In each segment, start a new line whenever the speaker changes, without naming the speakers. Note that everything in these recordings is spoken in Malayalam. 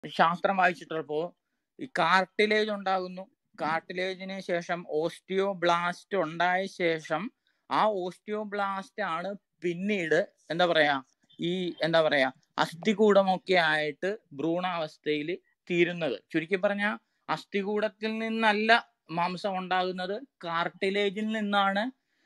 ശാസ്ത്രം വായിച്ചിട്ടപ്പോ ഈ കാർട്ടിലേജ് ഉണ്ടാകുന്നു കാർട്ടിലേജിന് ശേഷം ഓസ്റ്റിയോ ബ്ലാസ്റ്റ് ഉണ്ടായ ശേഷം ആ ഓസ്റ്റിയോ ബ്ലാസ്റ്റ് ആണ് പിന്നീട് എന്താ പറയാ ഈ എന്താ പറയാ അസ്ഥികൂടമൊക്കെ ആയിട്ട് ഭ്രൂണാവസ്ഥയിൽ തീരുന്നത് ചുരുക്കി പറഞ്ഞ അസ്ഥികൂടത്തിൽ നിന്നല്ല മാംസം ഉണ്ടാകുന്നത് കാർട്ടിലേജിൽ നിന്നാണ്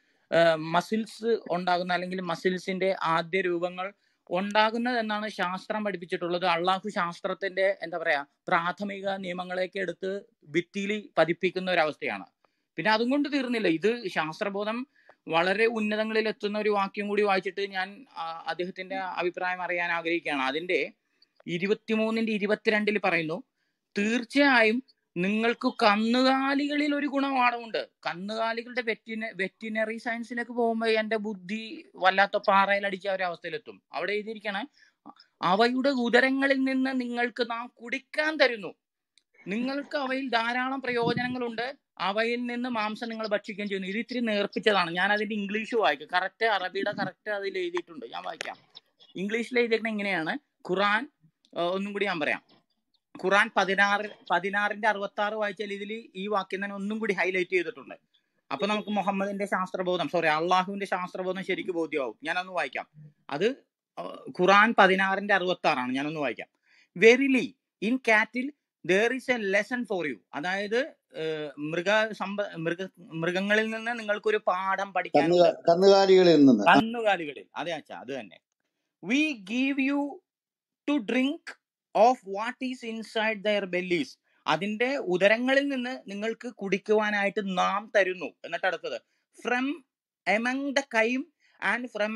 മസിൽസ് ഉണ്ടാകുന്ന അല്ലെങ്കിൽ മസിൽസിന്റെ ആദ്യ രൂപങ്ങൾ ഉണ്ടാകുന്നത് എന്നാണ് ശാസ്ത്രം പഠിപ്പിച്ചിട്ടുള്ളത് അള്ളാഹു ശാസ്ത്രത്തിന്റെ എന്താ പറയാ പ്രാഥമിക നിയമങ്ങളെയൊക്കെ എടുത്ത് ഭിത്തിയിൽ പതിപ്പിക്കുന്ന ഒരു അവസ്ഥയാണ് പിന്നെ അതും കൊണ്ട് തീർന്നില്ല ഇത് ശാസ്ത്രബോധം വളരെ ഉന്നതങ്ങളിൽ എത്തുന്ന ഒരു വാക്യം കൂടി വായിച്ചിട്ട് ഞാൻ ആ, അദ്ദേഹത്തിന്റെ അഭിപ്രായം അറിയാൻ ആഗ്രഹിക്കുകയാണ് അതിന്റെ ഇരുപത്തിമൂന്നിന്റെ ഇരുപത്തിരണ്ടിൽ പറയുന്നു തീർച്ചയായും നിങ്ങൾക്ക് കന്നുകാലികളിൽ ഒരു ഗുണപാഠമുണ്ട് കന്നുകാലികളുടെ വെറ്റിന വെറ്റിനറി സയൻസിലേക്ക് പോകുമ്പോൾ എന്റെ ബുദ്ധി വല്ലാത്ത പാറയിൽ അടിച്ച ഒരു അവസ്ഥയിലെത്തും അവിടെ എഴുതിയിരിക്കണേ അവയുടെ ഉദരങ്ങളിൽ നിന്ന് നിങ്ങൾക്ക് നാം കുടിക്കാൻ തരുന്നു നിങ്ങൾക്ക് അവയിൽ ധാരാളം പ്രയോജനങ്ങളുണ്ട് അവയിൽ നിന്ന് മാംസം നിങ്ങൾ ഭക്ഷിക്കുകയും ചെയ്യുന്നു ഇത് ഇത്തിരി നേർപ്പിച്ചതാണ് ഞാൻ അതിന്റെ ഇംഗ്ലീഷ് വായിക്കും കറക്റ്റ് അറബിയുടെ കറക്റ്റ് അതിൽ എഴുതിയിട്ടുണ്ട് ഞാൻ വായിക്കാം ഇംഗ്ലീഷിൽ എഴുതിയിരിക്കുന്നത് ഇങ്ങനെയാണ് ഖുറാൻ ആ, ഒന്നും കൂടി ഞാൻ പറയാം ഖുറാൻ പതിനാറ് പതിനാറിന്റെ അറുപത്തി ആറ് വായിച്ചാൽ ഇതിൽ ഈ വാക്യം തന്നെ ഒന്നും കൂടി ഹൈലൈറ്റ് ചെയ്തിട്ടുണ്ട് അപ്പൊ നമുക്ക് മുഹമ്മദിന്റെ ശാസ്ത്രബോധം സോറി അള്ളാഹുവിന്റെ ശാസ്ത്രബോധം ശരിക്കും ബോധ്യമാവും ഞാനൊന്ന് വായിക്കാം അത് ആ, ഖുറാൻ പതിനാറിന്റെ അറുപത്തി ആറാണ് ഞാനൊന്ന് വായിക്കാം verily in cattle there is a lesson for you അതായത് ഏഹ്, മൃഗ സമ്പ മൃഗ മൃഗങ്ങളിൽ നിന്ന് നിങ്ങൾക്കൊരു പാഠം പഠിക്കാനുണ്ട്
കന്നുകാ കന്നുകാലികളിൽ നിന്ന് ആ,
കന്നുകാലികളിൽ അതെ അച്ഛാ അത് തന്നെ we give you to drink of what is inside their bellies അതിന്റെ ഉദരങ്ങളിൽ നിന്ന് നിങ്ങൾക്ക് കുടിക്കുവാനായിട്ട് നാം തരുന്നു എന്നിട്ട് അടുത്തത് from among the chyme and from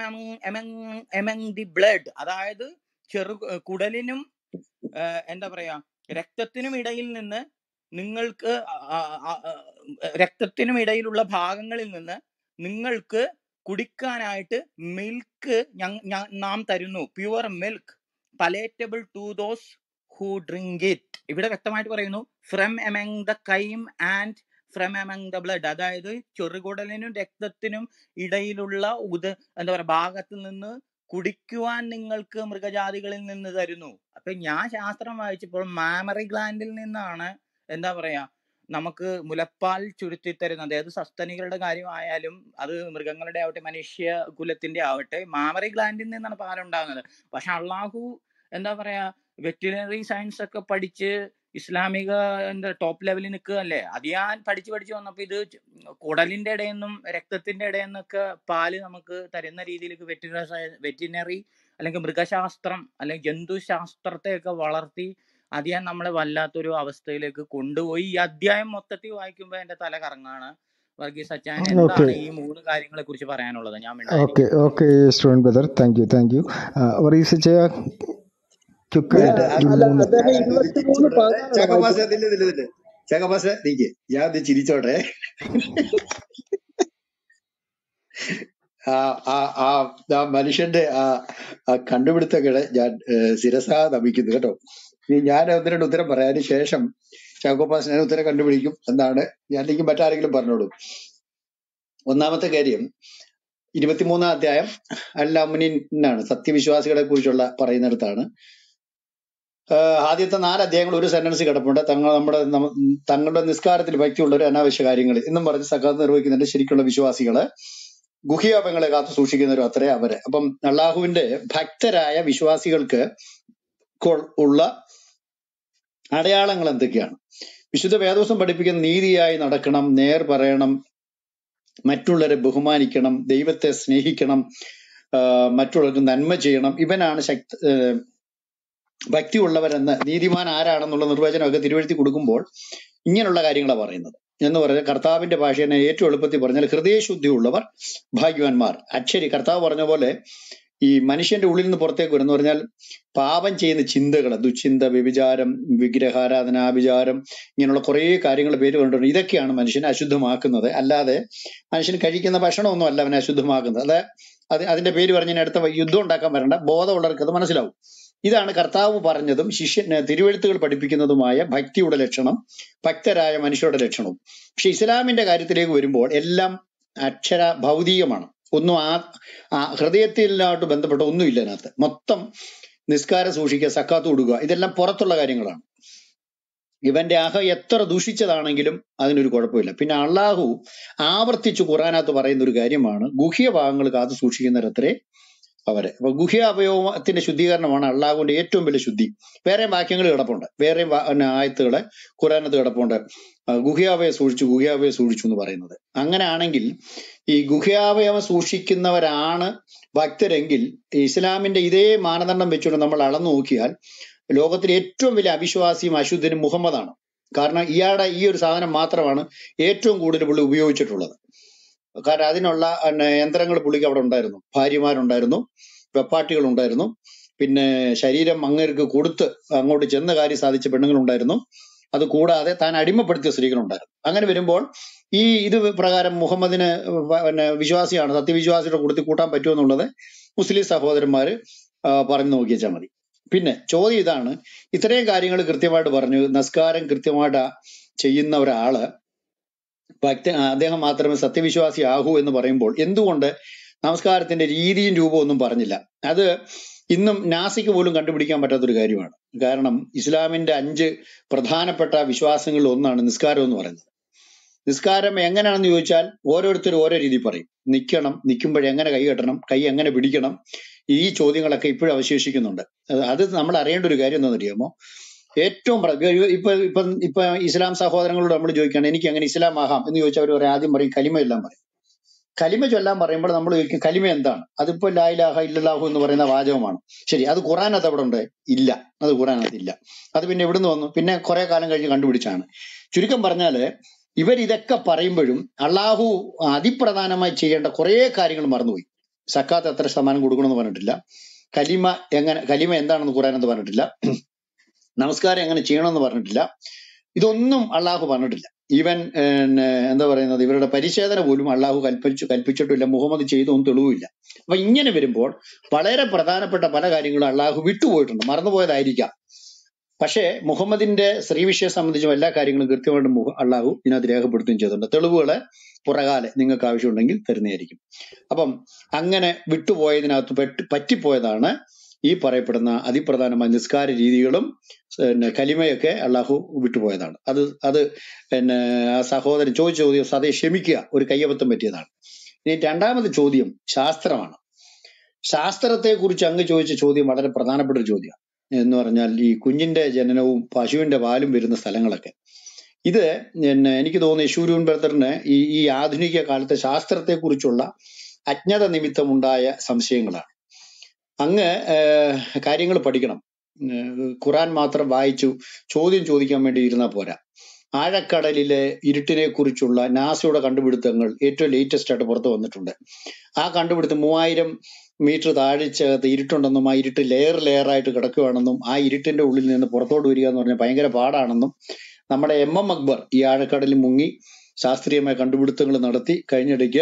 among the blood അതായത് ചെറു കുടലിനും ഏഹ്, എന്താ പറയാ രക്തത്തിനും ഇടയിൽ നിന്ന് നിങ്ങൾക്ക് ആ- ആ- ആ- ആ, രക്തത്തിനും ഇടയിലുള്ള ഭാഗങ്ങളിൽ നിന്ന് നിങ്ങൾക്ക് കുടിക്കാനായിട്ട് മിൽക്ക് നാം തരുന്നു pure milk palatable to those who drink it ഇവിടെ വ്യക്തമായിട്ട് പറയുന്നു from among the chyme and from among the blood അതായത് ചെറുകുടലിനും രക്തത്തിനും ഇടയിലുള്ള ഉദ എന്താ പറയാ ഭാഗത്ത് നിന്ന് കുടിക്കുവാൻ നിങ്ങൾക്ക് മൃഗജാതികളിൽ നിന്ന് തരുന്നു അപ്പൊ ഞാൻ ശാസ്ത്രം വായിച്ചപ്പോൾ മാമറി ഗ്ലാൻഡിൽ നിന്നാണ് എന്താ പറയാ നമുക്ക് മുലപ്പാൽ ചുരുത്തി തരുന്നത് അതായത് സസ്തനികളുടെ കാര്യമായാലും അത് മൃഗങ്ങളുടെ ആവട്ടെ മനുഷ്യ കുലത്തിന്റെ ആവട്ടെ മാമറി ഗ്ലാൻഡിൽ നിന്നാണ് പാലുണ്ടാകുന്നത് പക്ഷെ അള്ളാഹു എന്താ പറയാ വെറ്റിനറി സയൻസ് ഒക്കെ പഠിച്ച് ഇസ്ലാമിക എന്താ ടോപ്പ് ലെവലിൽ നിൽക്കുകയല്ലേ അത് ഞാൻ പഠിച്ച് പഠിച്ച് വന്നപ്പോ ഇത് ച- കുടലിന്റെ ഇടയിൽ നിന്നും രക്തത്തിന്റെ ഇടയിൽ നിന്നൊക്കെ പാല് നമുക്ക് തരുന്ന രീതിയിലേക്ക് വെറ്റിനറി വെറ്റിനറി അല്ലെങ്കിൽ മൃഗശാസ്ത്രം അല്ലെങ്കിൽ ജന്തുശാസ്ത്രത്തെ ഒക്കെ വളർത്തി അത് ഞാൻ നമ്മളെ വല്ലാത്തൊരു അവസ്ഥയിലേക്ക് കൊണ്ടുപോയി ഈ അധ്യായം മൊത്തത്തിൽ വായിക്കുമ്പോൾ എന്റെ തല കറങ്ങാണ് വർഗീസ് അച്ചാൻ
ഓക്കെ
എന്താണ് ഈ മൂന്ന് കാര്യങ്ങളെ കുറിച്ച് പറയാനുള്ളത് ഞാൻ
ഓക്കെ
മിണ്ടായിരിക്കും
okay student brother thank you thank you Varghese ചയ
ഞാൻ
ക്യുക്കായിട്ട് ഈ
അല്ല
മൂന്ന്
അദ്ദേഹം
ഞാനൊന്ന്
ഇരുപത്തിമൂന്ന്
ചിരിച്ചോട്ടെ
പതിനാറാണ്
ചകമാസ
വായിച്ചത്
നില്ല് നില്ല് നില്ല് ചകമാസ നീക്ക് ഞാൻ ഒന്ന് ചിരിച്ചോട്ടെ ആ ആ ആ ആ മനുഷ്യന്റെ ആ ആ കണ്ടുപിടുത്തങ്ങളെ ഞാൻ ഏഹ്, ശിരസാ നമിക്കുന്നു കേട്ടോ ഇനി ഞാൻ ഒന്ന് രണ്ട് ഉത്തരം പറയാം അതിന് ശേഷം ചാക്കോപ്പാസ് ഞാൻ ഉത്തരം കണ്ടുപിടിക്കും എന്നാണ് ഞാൻ അല്ലെങ്കിൽ മറ്റാരെങ്കിലും പറഞ്ഞോളൂ ഒന്നാമത്തെ കാര്യം ഇരുപത്തിമൂന്നാം അധ്യായം അല്ലാമുനിനാണ് സത്യവിശ്വാസികളെ കുറിച്ചുള്ള പറയുന്നിടത്താണ് ആഹ് ആദ്യത്തെ നാല് അധ്യായങ്ങൾ ഒരു സെന്റൻസ് കിടപ്പുണ്ട് തങ്ങൾ നമ്മുടെ നമ്മ- തങ്ങളുടെ നിസ്കാരത്തിൽ ഭക്തിയുള്ളവർ അനാവശ്യ കാര്യങ്ങൾ എന്നും പറഞ്ഞ് സക്കാത്ത് നിർവഹിക്കുന്നുണ്ട് ശരിക്കുള്ള വിശ്വാസികള് ഗുഹ്യാപങ്ങളെ കാത്തു സൂക്ഷിക്കുന്നവരും അത്രേ അവര് അപ്പം അള്ളാഹുവിന്റെ ഭക്തരായ വിശ്വാസികൾക്ക് കൊ- ഉള്ള അടയാളങ്ങൾ എന്തൊക്കെയാണ് വിശുദ്ധ വേദോസം പഠിപ്പിക്കുന്ന നീതിയായി നടക്കണം നേർ പറയണം മറ്റുള്ളവരെ ബഹുമാനിക്കണം ദൈവത്തെ സ്നേഹിക്കണം ആഹ് മറ്റുള്ളവർക്ക് നന്മ ചെയ്യണം ഇവനാണ് ശക്ത ആഹ് ഭക്തിയുള്ളവരെന്ന് നീതിമാൻ ആരാണെന്നുള്ള നിർവചനമൊക്കെ തിരുവഴുത്തി കൊടുക്കുമ്പോൾ ഇങ്ങനെയുള്ള കാര്യങ്ങളാണ് പറയുന്നത് എന്ന് പറഞ്ഞാൽ കർത്താവിന്റെ ഭാഷയെ ഏറ്റവും എളുപ്പത്തിൽ പറഞ്ഞാൽ ഹൃദയശുദ്ധിയുള്ളവർ ഭാഗ്യവാന്മാർ അക്ഷരി കർത്താവ് പറഞ്ഞ പോലെ ഈ മനുഷ്യന്റെ ഉള്ളിൽ നിന്ന് പുറത്തേക്ക് വരുന്ന പറഞ്ഞാൽ പാപം ചെയ്യുന്ന ചിന്തകൾ ദുശ്ചിന്ത വ്യഭിചാരം വിഗ്രഹാരാധന ആഭിചാരം ഇങ്ങനെയുള്ള കുറേ കാര്യങ്ങൾ പേര് പറഞ്ഞിട്ടുണ്ട് ഇതൊക്കെയാണ് മനുഷ്യനെ അശുദ്ധമാക്കുന്നത് അല്ലാതെ മനുഷ്യൻ കഴിക്കുന്ന ഭക്ഷണമൊന്നും അല്ല അവനെ അശുദ്ധമാക്കുന്നത് അത് അത് അതിന്റെ പേര് പറഞ്ഞ് ഇനി അടുത്ത യുദ്ധം ഉണ്ടാക്കാൻ വരണ്ട ബോധമുള്ളവർക്ക് അത് മനസ്സിലാവും ഇതാണ് കർത്താവ് പറഞ്ഞതും ശിഷ്യൻ തിരുവെഴുത്തുകൾ പഠിപ്പിക്കുന്നതുമായ ഭക്തിയുടെ ലക്ഷണം ഭക്തരായ മനുഷ്യരുടെ ലക്ഷണവും പക്ഷെ ഇസ്ലാമിന്റെ കാര്യത്തിലേക്ക് വരുമ്പോൾ എല്ലാം അക്ഷര ഭൗതികമാണ് ഒന്നും ആ ആ ഹൃദയത്തിലായിട്ട് ബന്ധപ്പെട്ട ഒന്നുമില്ല അതിനകത്ത് മൊത്തം നിസ്കാരം സൂക്ഷിക്കുക സക്കാത്ത് കൊടുക്കുക ഇതെല്ലാം പുറത്തുള്ള കാര്യങ്ങളാണ് ഇവന്റെ അഹ എത്ര ദൂഷിച്ചതാണെങ്കിലും അതിനൊരു കുഴപ്പമില്ല പിന്നെ അള്ളാഹു ആവർത്തിച്ച് ഖുറാനകത്ത് പറയുന്ന ഒരു കാര്യമാണ് ഗുഹ്യ ഭാഗങ്ങൾ കാത്തു സൂക്ഷിക്കുന്നവരത്രേ അവര് അപ്പൊ ഗുഹ്യ അവയവത്തിന്റെ ശുദ്ധീകരണമാണ് അള്ളാഹുവിന്റെ ഏറ്റവും വലിയ ശുദ്ധി വേറെ വാക്യങ്ങൾ കിടപ്പുണ്ട് വേറെ ആയത്തുകളെ ഖുറാനത്ത് കിടപ്പുണ്ട് ആ, ഗുഹ്യാവയം സൂക്ഷിച്ചു ഗുഹ്യാവയം സൂക്ഷിച്ചു എന്ന് പറയുന്നത് അങ്ങനെ ആണെങ്കിൽ ഈ ഗുഹ്യാവയവം സൂക്ഷിക്കുന്നവരാണ് ഭക്തരെങ്കിൽ ഇസ്ലാമിന്റെ ഇതേ മാനദണ്ഡം വെച്ചുകൊണ്ട് നമ്മൾ അളന്നു നോക്കിയാൽ ലോകത്തിലെ ഏറ്റവും വലിയ അവിശ്വാസിയും അശുദ്ധനും മുഹമ്മദാണ് കാരണം ഇയാളുടെ ഈ ഒരു സാധനം മാത്രമാണ് ഏറ്റവും കൂടുതൽ പുള്ളി ഉപയോഗിച്ചിട്ടുള്ളത് കാരണം അതിനുള്ള യന്ത്രങ്ങൾ പുള്ളിക്ക് അവിടെ ഉണ്ടായിരുന്നു ഭാര്യമാരുണ്ടായിരുന്നു വെപ്പാട്ടികൾ ഉണ്ടായിരുന്നു പിന്നെ ശരീരം അങ്ങേർക്ക് കൊടുത്ത് അങ്ങോട്ട് ചെന്ന കാര്യം സാധിച്ച പെണ്ണുങ്ങളുണ്ടായിരുന്നു അത് കൂടാതെ താൻ അടിമപ്പെടുത്തിയ സ്ത്രീകളുണ്ടായിരുന്നു അങ്ങനെ വരുമ്പോൾ ഈ ഇത് പ്രകാരം മുഹമ്മദിന് വ- പിന്നെ വിശ്വാസിയാണ് സത്യവിശ്വാസിയുടെ കൂട്ടത്തിൽ കൂട്ടാൻ പറ്റുമെന്നുള്ളത് മുസ്ലിം സഹോദരന്മാര് ആ, പറഞ്ഞു നോക്കിയാൽ മതി പിന്നെ ചോദ്യം ഇതാണ് ഇത്രയും കാര്യങ്ങൾ കൃത്യമായിട്ട് പറഞ്ഞു നമസ്കാരം കൃത്യമായിട്ട് ചെയ്യുന്ന ഒരാള് ഭക്ത അദ്ദേഹം മാത്രമേ സത്യവിശ്വാസി ആകൂ എന്ന് പറയുമ്പോൾ എന്തുകൊണ്ട് നമസ്കാരത്തിന്റെ രീതിയും രൂപവും ഒന്നും പറഞ്ഞില്ല അത് ഇന്നും നാസിക്ക് പോലും കണ്ടുപിടിക്കാൻ പറ്റാത്തൊരു കാര്യമാണ് കാരണം ഇസ്ലാമിന്റെ അഞ്ച് പ്രധാനപ്പെട്ട വിശ്വാസങ്ങളിൽ ഒന്നാണ് നിസ്കാരം എന്ന് പറയുന്നത് നിസ്കാരം എങ്ങനെയാണെന്ന് ചോദിച്ചാൽ ഓരോരുത്തരും ഓരോ രീതി പറയും നിൽക്കണം നിൽക്കുമ്പോൾ എങ്ങനെ കൈ കെട്ടണം കൈ എങ്ങനെ പിടിക്കണം ഈ ചോദ്യങ്ങളൊക്കെ ഇപ്പോഴും അവശേഷിക്കുന്നുണ്ട് അത് അത് നമ്മൾ അറിയേണ്ട ഒരു കാര്യം എന്താണെന്ന് അറിയാമോ ഏറ്റവും പ്ര- ഇപ്പൊ ഇപ്പൊ ഇപ്പൊ ഇസ്ലാം സഹോദരങ്ങളോട് നമ്മൾ ചോദിക്കുകയാണ് എനിക്ക് എങ്ങനെ ഇസ്ലാം ആകാം എന്ന് ചോദിച്ചാൽ അവർ ആദ്യം പറയും കലിമ എല്ലാം പറയും കലിമ ചൊല്ലാൻ പറയുമ്പോൾ നമ്മൾ ചോദിക്കും കലിമ എന്താണ് അതിപ്പോ ലായിലാഹ ഇല്ലല്ലാഹു എന്ന് പറയുന്ന വാചകമാണ് ശരി അത് ഖുറാനകത്ത് അവിടെ ഉണ്ട് ഇല്ല അത് ഖുറാനകത്ത് ഇല്ല അത് പിന്നെ എവിടുന്ന് വന്നു പിന്നെ കുറെ കാലം കഴിഞ്ഞ് കണ്ടുപിടിച്ചാണ് ചുരുക്കം പറഞ്ഞാല് ഇവർ ഇതൊക്കെ പറയുമ്പോഴും അള്ളാഹു അതിപ്രധാനമായി ചെയ്യേണ്ട കുറെ കാര്യങ്ങൾ മറന്നുപോയി സക്കാത്ത് എത്ര ശതമാനം കൊടുക്കണമെന്ന് പറഞ്ഞിട്ടില്ല കലിമ എങ്ങനെ കലിമ എന്താണെന്ന് ഖുറാനകത്ത് പറഞ്ഞിട്ടില്ല നമസ്കാരം എങ്ങനെ ചെയ്യണമെന്ന് പറഞ്ഞിട്ടില്ല ഇതൊന്നും അള്ളാഹു പറഞ്ഞിട്ടില്ല ഈവൻ പിന്നെ എന്താ പറയുന്നത് ഇവരുടെ പരിശോധന പോലും അള്ളാഹു കൽപ്പിച്ചു കൽപ്പിച്ചിട്ടില്ല മുഹമ്മദ് ചെയ്തൊന്നും തെളിവില്ല അപ്പൊ ഇങ്ങനെ വരുമ്പോൾ വളരെ പ്രധാനപ്പെട്ട പല കാര്യങ്ങളും അള്ളാഹു വിട്ടുപോയിട്ടുണ്ട് മറന്നുപോയതായിരിക്കാം പക്ഷേ മുഹമ്മദിന്റെ സ്ത്രീ വിഷയം സംബന്ധിച്ചും എല്ലാ കാര്യങ്ങളും കൃത്യമായിട്ട് മുഹ- അള്ളാഹു ഇതിനകത്ത് രേഖപ്പെടുത്തുകയും ചെയ്തിട്ടുണ്ട് തെളിവുകള് പുറകാലെ നിങ്ങൾക്ക് ആവശ്യമുണ്ടെങ്കിൽ തരുന്നതായിരിക്കും അപ്പം അങ്ങനെ വിട്ടുപോയതിനകത്ത് പെട്ട് പറ്റിപ്പോയതാണ് ഈ പറയപ്പെടുന്ന അതിപ്രധാനമായ നിസ്കാര രീതികളും പിന്നെ കലിമയൊക്കെ അള്ളാഹു വിട്ടുപോയതാണ് അത് അത് പിന്നെ ആ സഹോദരൻ ചോദിച്ച ചോദ്യം സതേ ക്ഷമിക്കുക ഒരു കയ്യബദ്ധം പറ്റിയതാണ് ഇനി രണ്ടാമത് ചോദ്യം ശാസ്ത്രമാണ് ശാസ്ത്രത്തെ കുറിച്ച് അങ്ങ് ചോദിച്ച ചോദ്യം വളരെ പ്രധാനപ്പെട്ട ഒരു ചോദ്യമാണ് എന്ന് പറഞ്ഞാൽ ഈ കുഞ്ഞിന്റെ ജനനവും പശുവിന്റെ പാലും വരുന്ന സ്ഥലങ്ങളൊക്കെ ഇത് പിന്നെ എനിക്ക് തോന്നുന്നു യശൂരൂൻ ബ്രദറിന് ഈ ഈ ആധുനിക കാലത്തെ ശാസ്ത്രത്തെ കുറിച്ചുള്ള അജ്ഞത നിമിത്തമുണ്ടായ സംശയങ്ങളാണ് അങ്ങ് കാര്യങ്ങൾ പഠിക്കണം ഏഹ് ഖുറാൻ മാത്രം വായിച്ചു ചോദ്യം ചോദിക്കാൻ വേണ്ടി ഇരുന്നാൽ പോരാ ആഴക്കടലിലെ ഇരുട്ടിനെ കുറിച്ചുള്ള നാസയുടെ കണ്ടുപിടുത്തങ്ങൾ ഏറ്റവും ലേറ്റസ്റ്റ് ആയിട്ട് പുറത്തു വന്നിട്ടുണ്ട് ആ കണ്ടുപിടുത്തം മൂവായിരം മീറ്റർ താഴ്ചകത്ത് ഇരുട്ടുണ്ടെന്നും ആ ഇരുട്ട് ലെയർ ലെയർ ആയിട്ട് കിടക്കുകയാണെന്നും ആ ഇരുട്ടിന്റെ ഉള്ളിൽ നിന്ന് പുറത്തോട്ട് വരിക എന്ന് പറഞ്ഞാൽ ഭയങ്കര പാടാണെന്നും നമ്മുടെ എം എം അക്ബർ ഈ ആഴക്കടലിൽ മുങ്ങി ശാസ്ത്രീയമായ കണ്ടുപിടുത്തങ്ങൾ നടത്തി കഴിഞ്ഞിടയ്ക്ക്